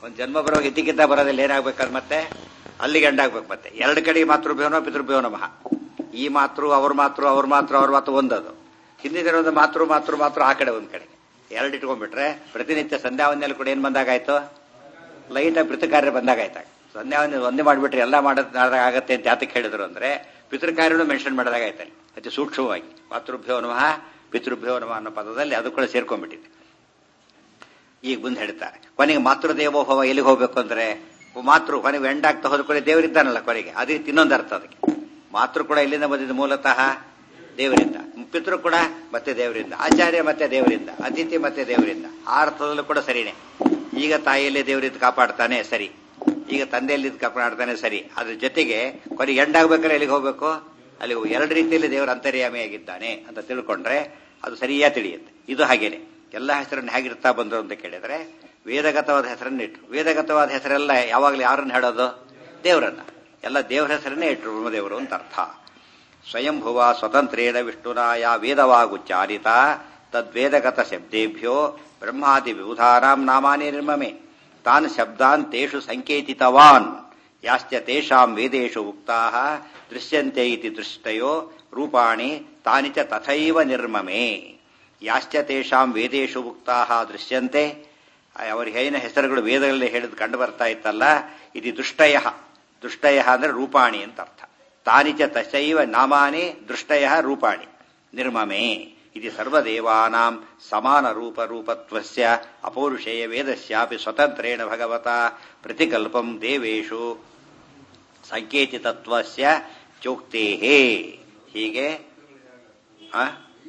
ಒಂದು ಜನ್ಮ ಬರುವಾಗ ಇದ್ದಕ್ಕಿದ್ದ ಬರೋದಿಲ್ಲ ಏನಾಗ್ಬೇಕಾದ್ ಮತ್ತೆ ಅಲ್ಲಿಗೆ ಎಂಡಾಗ್ಬೇಕು ಮತ್ತೆ ಎರಡು ಕಡೆ ಮಾತೃಭ್ಯೋನೋ ಪಿತೃಭ್ಯೋ ನಮಃ ಈ ಮಾತೃ ಅವ್ರ ಮಾತೃ ಅವ್ರ ಮಾತೃ ಅವ್ರ ಮಾತು ಒಂದದು ಹಿಂದಿನ ಒಂದು ಮಾತೃ ಮಾತೃ ಮಾತೃ ಆ ಕಡೆ ಒಂದ್ ಕಡೆ ಎರಡು ಇಟ್ಕೊಂಡ್ಬಿಟ್ರೆ ಪ್ರತಿನಿತ್ಯ ಸಂಧ್ಯಾ ವಂದನೆಯಲ್ಲಿ ಕೂಡ ಏನ್ ಬಂದಾಗಾಯ್ತು ಲೈಟಾಗಿ ಪಿತೃಕಾರ್ಯ ಬಂದಾಗಾಯ್ತಾಗ ಸಂಧ್ಯಾ ವಂದನೆ ಒಂದೇ ಮಾಡಿಬಿಟ್ರೆ ಎಲ್ಲ ಮಾಡೋದ್ ಆಗತ್ತೆ ಅಂತ ಯಾತಕ್ಕೆ ಹೇಳಿದ್ರು ಅಂದ್ರೆ ಪಿತೃಕಾರ್ಯನು ಮೆನ್ಷನ್ ಮಾಡಿದಾಗಾಯ್ತಲ್ಲಿ ಅತಿ ಸೂಕ್ಷ್ಮವಾಗಿ ಮಾತೃಭ್ಯೋ ನಮಃ ಪಿತೃಭ್ಯೋ ನಮಃ ಅನ್ನೋ ಪದದಲ್ಲಿ ಅದು ಕೂಡ ಸೇರ್ಕೊಂಡ್ಬಿಟ್ಟಿದೆ ಈಗ ಮುಂದೆ ಹೇಳ್ತಾರೆ ಕೊನೆಗೆ ಮಾತೃದೇವೋಭವ ಎಲ್ಲಿಗೆ ಹೋಗ್ಬೇಕು ಅಂದ್ರೆ ಮಾತೃ ಕೊನೆಗೆ ಎಂಡಾಗ್ತಾ ಹೋದ ಕೂಡ ದೇವರಿದ್ದಾನಲ್ಲ ಕೊನೆಗೆ ಅದೇ ಇನ್ನೊಂದು ಅರ್ಥ ಅದಕ್ಕೆ ಮಾತೃ ಕೂಡ ಇಲ್ಲಿಂದ ಬಂದಿದ್ದು ಮೂಲತಃ ದೇವರಿಂದ ಪಿತೃ ಕೂಡ ಮತ್ತೆ ದೇವರಿಂದ ಆಚಾರ್ಯ ಮತ್ತೆ ದೇವರಿಂದ ಅತಿಥಿ ಮತ್ತೆ ದೇವರಿಂದ ಆ ಅರ್ಥದಲ್ಲೂ ಕೂಡ ಸರಿನೇ ಈಗ ತಾಯಿಯಲ್ಲೇ ದೇವರಿಂದ ಕಾಪಾಡ್ತಾನೆ ಸರಿ ಈಗ ತಂದೆಯಲ್ಲಿ ಕಾಪಾಡ್ತಾನೆ ಸರಿ ಅದ್ರ ಜೊತೆಗೆ ಕೊನೆಗೆ ಎಂಡಾಗ್ಬೇಕಾದ್ರೆ ಎಲ್ಲಿಗೆ ಹೋಗ್ಬೇಕು ಅಲ್ಲಿ ಎರಡು ರೀತಿಯಲ್ಲಿ ದೇವರ ಅಂತರ್ಯಾಮಿಯಾಗಿದ್ದಾನೆ ಅಂತ ತಿಳ್ಕೊಂಡ್ರೆ ಅದು ಸರಿಯಾಗಿ ತಿಳಿಯುತ್ತೆ ಇದು ಹಾಗೇನೆ ಎಲ್ಲ ಹೆಸರನ್ನು ಹೇಗಿರ್ತಾ ಬಂದರು ಅಂತ ಕೇಳಿದ್ರೆ ವೇದಗತವಾದ ಹೆಸರನ್ನ ಇಟ್ರು ವೇದಗತವಾದ ಹೆಸರೆಲ್ಲ ಯಾವಾಗಲೂ ಯಾರನ್ನ ಹೇಳೋದು ದೇವರನ್ನ ಎಲ್ಲ ದೇವರ ಹೆಸರನ್ನೇ ಇಟ್ರು ಬ್ರಹ್ಮದೇವರು ಅಂತ ಅರ್ಥ ಸ್ವಯಂಭುವ ಸ್ವತಂತ್ರೇಣ ವಿಷ್ಣುನ ಯಾ ವೇದವಾಗುಚ್ಚಾರಿತ ತದ್ವೇದಗತ ಶಬ್ದೇಭ್ಯೋ ಬ್ರಹ್ಮಾದಿ ವಿಬುಧಾನಾಂ ನಾಮಾನಿ ನಿರ್ಮಮೆ ತಾನ್ ಶಬ್ದಾನ್ ತೇಷು ಸಂಕೇತಿತವಾನ್ ಯಾಶ್ಚ ತೇಷಾಂ ವೇದೇಶು ಉಕ್ತಾಃ ದೃಶ್ಯಂತೆ ಇತಿ ದೃಷ್ಟಯೋ ರೂಪಾಣಿ ತಾನಿ ಚ ತಥೈವ ನಿರ್ಮಮೆ ಯಾಶ್ಚ ತೇಷಾಂ ವೇದೇಶು ಉಕ್ತಾಃ ದೃಶ್ಯಂತೆ ಅವರ ಏನ ಹೆಸರುಗಳು ವೇದಗಳಲ್ಲಿ ಹೇಳಿದ್ ಕಂಡು ಬರ್ತಾ ಇತ್ತಲ್ಲ ಇದು ದುಷ್ಟಯ ದುಷ್ಟಯ ಅಂದ್ರೆ ರೂಪಾಣಿ ಅಂತ ಅರ್ಥ ತಾನಿ ಚ ತಥೈವ ನಾಮಾನಿ ದೃಷ್ಟಯ ರೂಪಾಣಿ ನಿರ್ಮಮೆ ಇದು ಸರ್ವದೇವಾನಾಂ ಸಮಾನ ರೂಪ ರೂಪತ್ವಸ್ಯ ಅಪೌರುಷೇಯ ವೇದಸ್ಯಾಪಿ ಸ್ವತಂತ್ರೇಣ ಭಗವತ ಪ್ರತಿಕಲ್ಪಂ ದೇವೇಶು ಸಂಕೇತಿತತ್ವಸ್ಯ ಚೋಕ್ತೇಹೇ ಹೀಗೆ ಆ?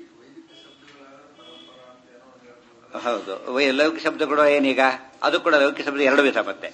ಹೌದು ವೈ- ಲೌಕಿಕ ಶಬ್ದಗಳು ಏನೀಗ ಅದು ಕೂಡ ಲೌಕಿಕ ಶಬ್ದ ಎರಡು ವಿಧ ಮತ್ತೆ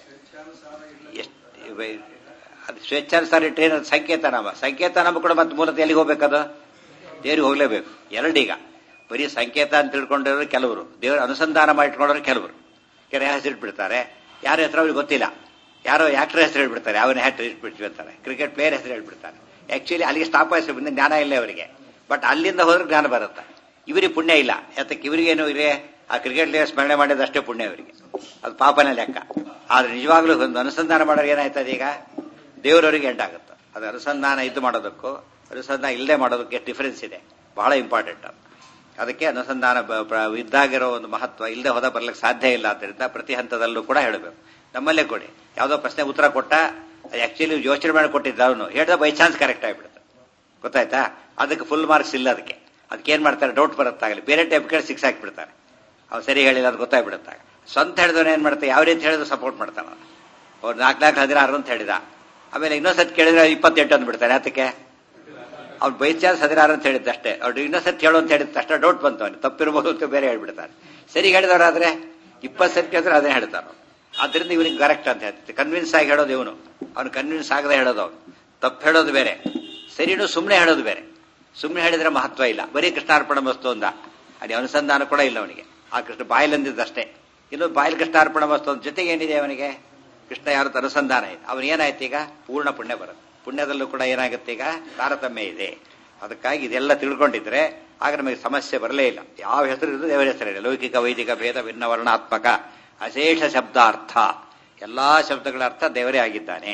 ಎಷ್ಟು ವೈ- ಅದು ಸ್ವೇಚ್ಛಾನುಸಾರ ಟ್ರೈನ್ ಸಂಕೇತ ನಾಮ ಸಂಕೇತ ನಾಮ ಕೂಡ ಮತ್ತೆ ಮೂಲತಃ ಎಲ್ಲಿಗೆ ಹೋಗ್ಬೇಕದು ದೇವ್ರಿಗೆ ಹೋಗ್ಲೇಬೇಕು ಎರಡೀಗ ಬರೀ ಸಂಕೇತ ಅಂತ ತಿಳ್ಕೊಂಡಿರೋರು ಕೆಲವರು ದೇವರ ಅನುಸಂಧಾನ ಮಾಡಿಟ್ಕೊಂಡವ್ರು ಕೆಲವರು ಕೆರೆ ಹೆಸರು ಇಟ್ಬಿಡ್ತಾರೆ ಯಾರ ಹೆಸರು ಅವ್ರಿಗೆ ಗೊತ್ತಿಲ್ಲ ಯಾರೋ ಆಕ್ಟರ್ ಹೆಸರು ಹೇಳ್ಬಿಡ್ತಾರೆ ಅವನ ಹೆಸರು ಇಟ್ಬಿಡ್ತಾರೆ ಕ್ರಿಕೆಟ್ ಪ್ಲೇಯರ್ ಹೆಸರು ಹೇಳ್ಬಿಡ್ತಾರೆ ಆಕ್ಚುಲಿ ಅಲ್ಲಿಗೆ ಸ್ಟಾಪ್ ಆಯ್ತು ಮುಂದೆ ಜ್ಞಾನ ಇಲ್ಲ ಅವರಿಗೆ ಬಟ್ ಅಲ್ಲಿಂದ ಹೋದ್ರೆ ಜ್ಞಾನ ಬರುತ್ತೆ ಇವರಿಗೆ ಪುಣ್ಯ ಇಲ್ಲ ಯಾತಕ್ಕೆ ಇವರಿಗೇನು ಇದೆ ಆ ಕ್ರಿಕೆಟ್ ಪ್ಲೇಯರ್ ಸ್ಮರಣೆ ಮಾಡಿದಷ್ಟೇ ಪುಣ್ಯ ಇವರಿಗೆ ಅದು ಪಾಪನೇ ಲೆಕ್ಕ ಆದ್ರೆ ನಿಜವಾಗ್ಲೂ ಒಂದು ಅನುಸಂಧಾನ ಮಾಡೋರು ಏನಾಯ್ತದೆ ಈಗ ದೇವರವರಿಗೆ ಎಂಟಾಗುತ್ತೆ ಅದು ಅನುಸಂಧಾನ ಇದು ಮಾಡೋದಕ್ಕೂ ಅನುಸಂಧಾನ ಇಲ್ಲದೆ ಮಾಡೋದಕ್ಕೆ ಡಿಫರೆನ್ಸ್ ಇದೆ ಬಹಳ ಇಂಪಾರ್ಟೆಂಟ್ ಅದು ಅದಕ್ಕೆ ಅನುಸಂಧಾನ ಬ- ಪ್ರ- ಇದ್ದಾಗಿರೋ ಒಂದು ಮಹತ್ವ ಇಲ್ಲದೆ ಹೋದ ಬರ್ಲಿಕ್ಕೆ ಸಾಧ್ಯ ಇಲ್ಲ ಆದ್ದರಿಂದ ಪ್ರತಿ ಹಂತದಲ್ಲೂ ಕೂಡ ಹೇಳಬೇಕು ನಮ್ಮಲ್ಲೇ ಕೊಡಿ ಯಾವುದೋ ಪ್ರಶ್ನೆ ಉತ್ತರ ಕೊಟ್ಟ ಆಕ್ಚುಲಿ ಯೋಚನೆ ಮಾಡಿ ಕೊಟ್ಟಿದ್ದ ಅವನು ಹೇಳಿದ ಬೈ ಚಾನ್ಸ್ ಕರೆಕ್ಟ್ ಆಗಿಬಿಡುತ್ತೆ ಗೊತ್ತಾಯ್ತಾ ಅದಕ್ಕೆ ಫುಲ್ ಮಾರ್ಕ್ಸ್ ಇಲ್ಲ ಅದಕ್ಕೆ ಅದಕ್ಕೆ ಏನ್ ಮಾಡ್ತಾರೆ ಡೌಟ್ ಬರುತ್ತಾಗಲಿ ಬೇರೆ ಟೈಪ್ ಕೇಳಿ ಸಿಕ್ಸ್ ಹಾಕಿಬಿಡ್ತಾರೆ ಅವ್ನು ಸರಿ ಹೇಳಿಲ್ಲ ಅದು ಗೊತ್ತಾಗ್ಬಿಡುತ್ತೆ ಸ್ವಂತ ಹೇಳಿದವನು ಏನ್ ಮಾಡ್ತಾರೆ ಯಾವ ರೀತಿ ಹೇಳಿದ್ರು ಸಪೋರ್ಟ್ ಮಾಡ್ತಾನ ಅವ್ರು ನಾಲ್ಕು ನಾಲ್ಕು ಹದಿನಾರು ಅಂತ ಹೇಳಿದ ಆಮೇಲೆ ಇನ್ನೊಂದ್ಸತಿ ಕೇಳಿದ್ರೆ ಇಪ್ಪತ್ತೆಂಟು ಅಂದ್ಬಿಡ್ತಾರೆ ಅದಕ್ಕೆ ಅವ್ನು ಬೈ ಚಾನ್ಸ್ ಹದಿನಾರು ಅಂತ ಹೇಳಿದ್ದಷ್ಟೇ ಅವ್ರು ಇನ್ನೊಂದ್ಸತಿ ಹೇಳು ಅಂತ ಹೇಳಿದ ತಕ್ಷಣ ಡೌಟ್ ಬಂತು ಅವನು ತಪ್ಪಿರ್ಬೋದು ಅಂತ ಬೇರೆ ಹೇಳ್ಬಿಡ್ತಾರೆ ಸರಿ ಹೇಳಿದವರಾದ್ರೆ ಇಪ್ಪತ್ತು ಸತಿ ಕೇಳಿದ್ರೆ ಅದೇ ಹೇಳ್ತಾರ ಆದ್ರಿಂದ ಇವನಿಗೆ ಕರೆಕ್ಟ್ ಅಂತ ಹೇಳ್ತಾರೆ ಕನ್ವಿನ್ಸ್ ಆಗಿ ಹೇಳೋದು ಇವನು ಅವ್ನು ಕನ್ವಿನ್ಸ್ ಆಗದೆ ಹೇಳೋದು ಅವನು ತಪ್ಪು ಹೇಳೋದು ಬೇರೆ ಸರಿನೂ ಸುಮ್ಮನೆ ಹೇಳೋದು ಬೇರೆ ಸುಮ್ಮನೆ ಹೇಳಿದ್ರೆ ಮಹತ್ವ ಇಲ್ಲ ಬರೀ ಕೃಷ್ಣಾರ್ಪಣ ವಸ್ತು ಅಂದ ಅಲ್ಲಿ ಅನುಸಂಧಾನ ಕೂಡ ಇಲ್ಲ ಅವನಿಗೆ ಆ ಕೃಷ್ಣ ಬಾಯಿಲಂದಿದ್ದಷ್ಟೇ ಇನ್ನು ಬಾಯಿಲ್ ಕೃಷ್ಣಾರ್ಪಣ ವಸ್ತು ಅಂದ ಜೊತೆಗೆ ಏನಿದೆ ಅವನಿಗೆ ಕೃಷ್ಣ ಯಾರದ್ದು ಅನುಸಂಧಾನ ಇದೆ ಅವನು ಏನಾಯ್ತು ಈಗ ಪೂರ್ಣ ಪುಣ್ಯ ಬರುತ್ತೆ ಪುಣ್ಯದಲ್ಲೂ ಕೂಡ ಏನಾಗುತ್ತೆ ಈಗ ತಾರತಮ್ಯ ಇದೆ ಅದಕ್ಕಾಗಿ ಇದೆಲ್ಲ ತಿಳ್ಕೊಂಡಿದ್ರೆ ಆಗ ನಮಗೆ ಸಮಸ್ಯೆ ಬರಲೇ ಇಲ್ಲ ಯಾವ ಹೆಸರು ಇರೋದು ದೇವರ ಹೆಸರಿದೆ ಲೌಕಿಕ ವೈದಿಕ ಭೇದ ಭಿನ್ನ ವರ್ಣಾತ್ಮಕ ಅಶೇಷ ಶಬ್ದಾರ್ಥ ಎಲ್ಲಾ ಶಬ್ದಗಳ ಅರ್ಥ ದೇವರೇ ಆಗಿದ್ದಾನೆ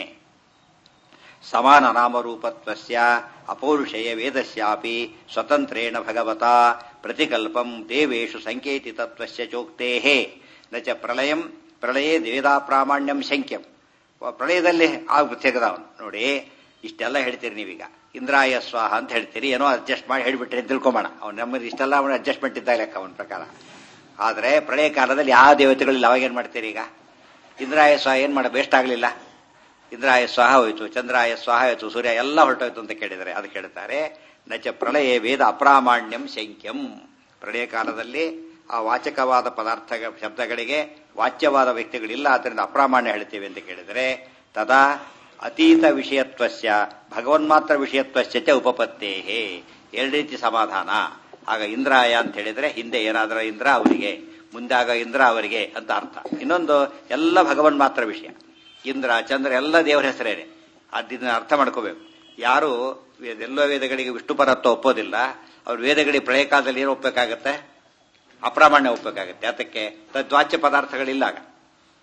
ಸಮಾನ ನಾಮರೂಪತ್ವಸ್ಯ ಅಪೌರುಷೇಯ ವೇದಸ್ಯಾಪಿ ಸ್ವತಂತ್ರೇಣ ಭಗವತ ಪ್ರತಿಕಲ್ಪಂ ದೇವೇಶು ಸಂಕೇತಿತತ್ವಸ್ಯ ಚೋಕ್ತೇಹೇ ನ ಚ ಪ್ರಳಯಂ ಪ್ರಳಯೇ ವೇದಾ ಪ್ರಾಮಾಣ್ಯಂ ಶಂಕ್ಯಂ ಪ್ರಳಯದಲ್ಲಿ ಆಗ ತೆಗೆದವನು ನೋಡಿ ಇಷ್ಟೆಲ್ಲ ಹೇಳ್ತೀರಿ ನೀವೀಗ ಇಂದ್ರಾಯ ಸ್ವಾಹ ಅಂತ ಹೇಳ್ತೀರಿ ಏನೋ ಅಡ್ಜಸ್ಟ್ ಮಾಡಿ ಹೇಳ್ಬಿಟ್ರಿ ಅಂತ ತಿಳ್ಕೊಂಬೋಣ ಅವ್ನು ನಮ್ಮದು ಇಷ್ಟೆಲ್ಲ ಅವನ ಅಡ್ಜಸ್ಟ್ಮೆಂಟ್ ಇದ್ದ ಲೆಕ್ಕ ಅವನ ಪ್ರಕಾರ ಆದ್ರೆ ಪ್ರಳಯ ಕಾಲದಲ್ಲಿ ಯಾವ ದೇವತೆಗಳಿಲ್ಲ ಅವಾಗೇನ್ ಮಾಡ್ತೀರಿ ಈಗ ಇಂದ್ರಾಯ ಸ್ವಾಹ ಏನ್ ಮಾಡ ಬೇಸ್ಟ್ ಆಗ್ಲಿಲ್ಲ ಇಂದ್ರಾಯ ಸ್ವಾಹ ಹೋಯ್ತು ಚಂದ್ರಾಯ ಸ್ವಾಹ ಹೋಯ್ತು ಸೂರ್ಯ ಎಲ್ಲ ಹೊರಟೋಯ್ತು ಅಂತ ಕೇಳಿದರೆ ಅದು ಕೇಳ್ತಾರೆ ನಚ ಪ್ರಳಯ ವೇದ ಅಪ್ರಾಮಾಣ್ಯಂ ಶಂಕ್ಯಂ ಪ್ರಳಯ ಕಾಲದಲ್ಲಿ ಆ ವಾಚಕವಾದ ಪದಾರ್ಥ ಶಬ್ದಗಳಿಗೆ ವಾಚ್ಯವಾದ ವ್ಯಕ್ತಿಗಳಿಲ್ಲ ಆದ್ದರಿಂದ ಅಪ್ರಾಮಾಣ್ಯ ಹೇಳ್ತೇವೆ ಅಂತ ಕೇಳಿದರೆ ತದಾ ಅತೀತ ವಿಷಯತ್ವಸ್ಯ ಭಗವನ್ಮಾತ್ರ ವಿಷಯತ್ವಸ್ಯ ಚ ಉಪಪತ್ತೇಹೇ ಎರಡು ರೀತಿ ಸಮಾಧಾನ ಆಗ ಇಂದ್ರಾಯ ಅಂತ ಹೇಳಿದ್ರೆ ಹಿಂದೆ ಏನಾದರೂ ಇಂದ್ರ ಅವರಿಗೆ ಮುಂದಾಗ ಇಂದ್ರ ಅವರಿಗೆ ಅಂತ ಅರ್ಥ ಇನ್ನೊಂದು ಎಲ್ಲ ಭಗವನ್ ಮಾತ್ರ ವಿಷಯ ಇಂದ್ರ ಚಂದ್ರ ಎಲ್ಲ ದೇವರ ಹೆಸರೇನೆ ಅದನ್ನ ಅರ್ಥ ಮಾಡ್ಕೋಬೇಕು ಯಾರು ಎಲ್ಲ ವೇದಗಳಿಗೆ ವಿಷ್ಣು ಪರತ್ವ ಒಪ್ಪೋದಿಲ್ಲ ಅವ್ರ ವೇದಗಳಿಗೆ ಪ್ರಳಯ ಕಾಲದಲ್ಲಿ ಏನು ಒಪ್ಪಬೇಕಾಗತ್ತೆ ಅಪ್ರಾಮಾಣ್ಯ ಒಪ್ಪಬೇಕಾಗತ್ತೆ ಅದಕ್ಕೆ ತದ್ವಾಚ್ಯ ಪದಾರ್ಥಗಳಿಲ್ಲ ಆಗ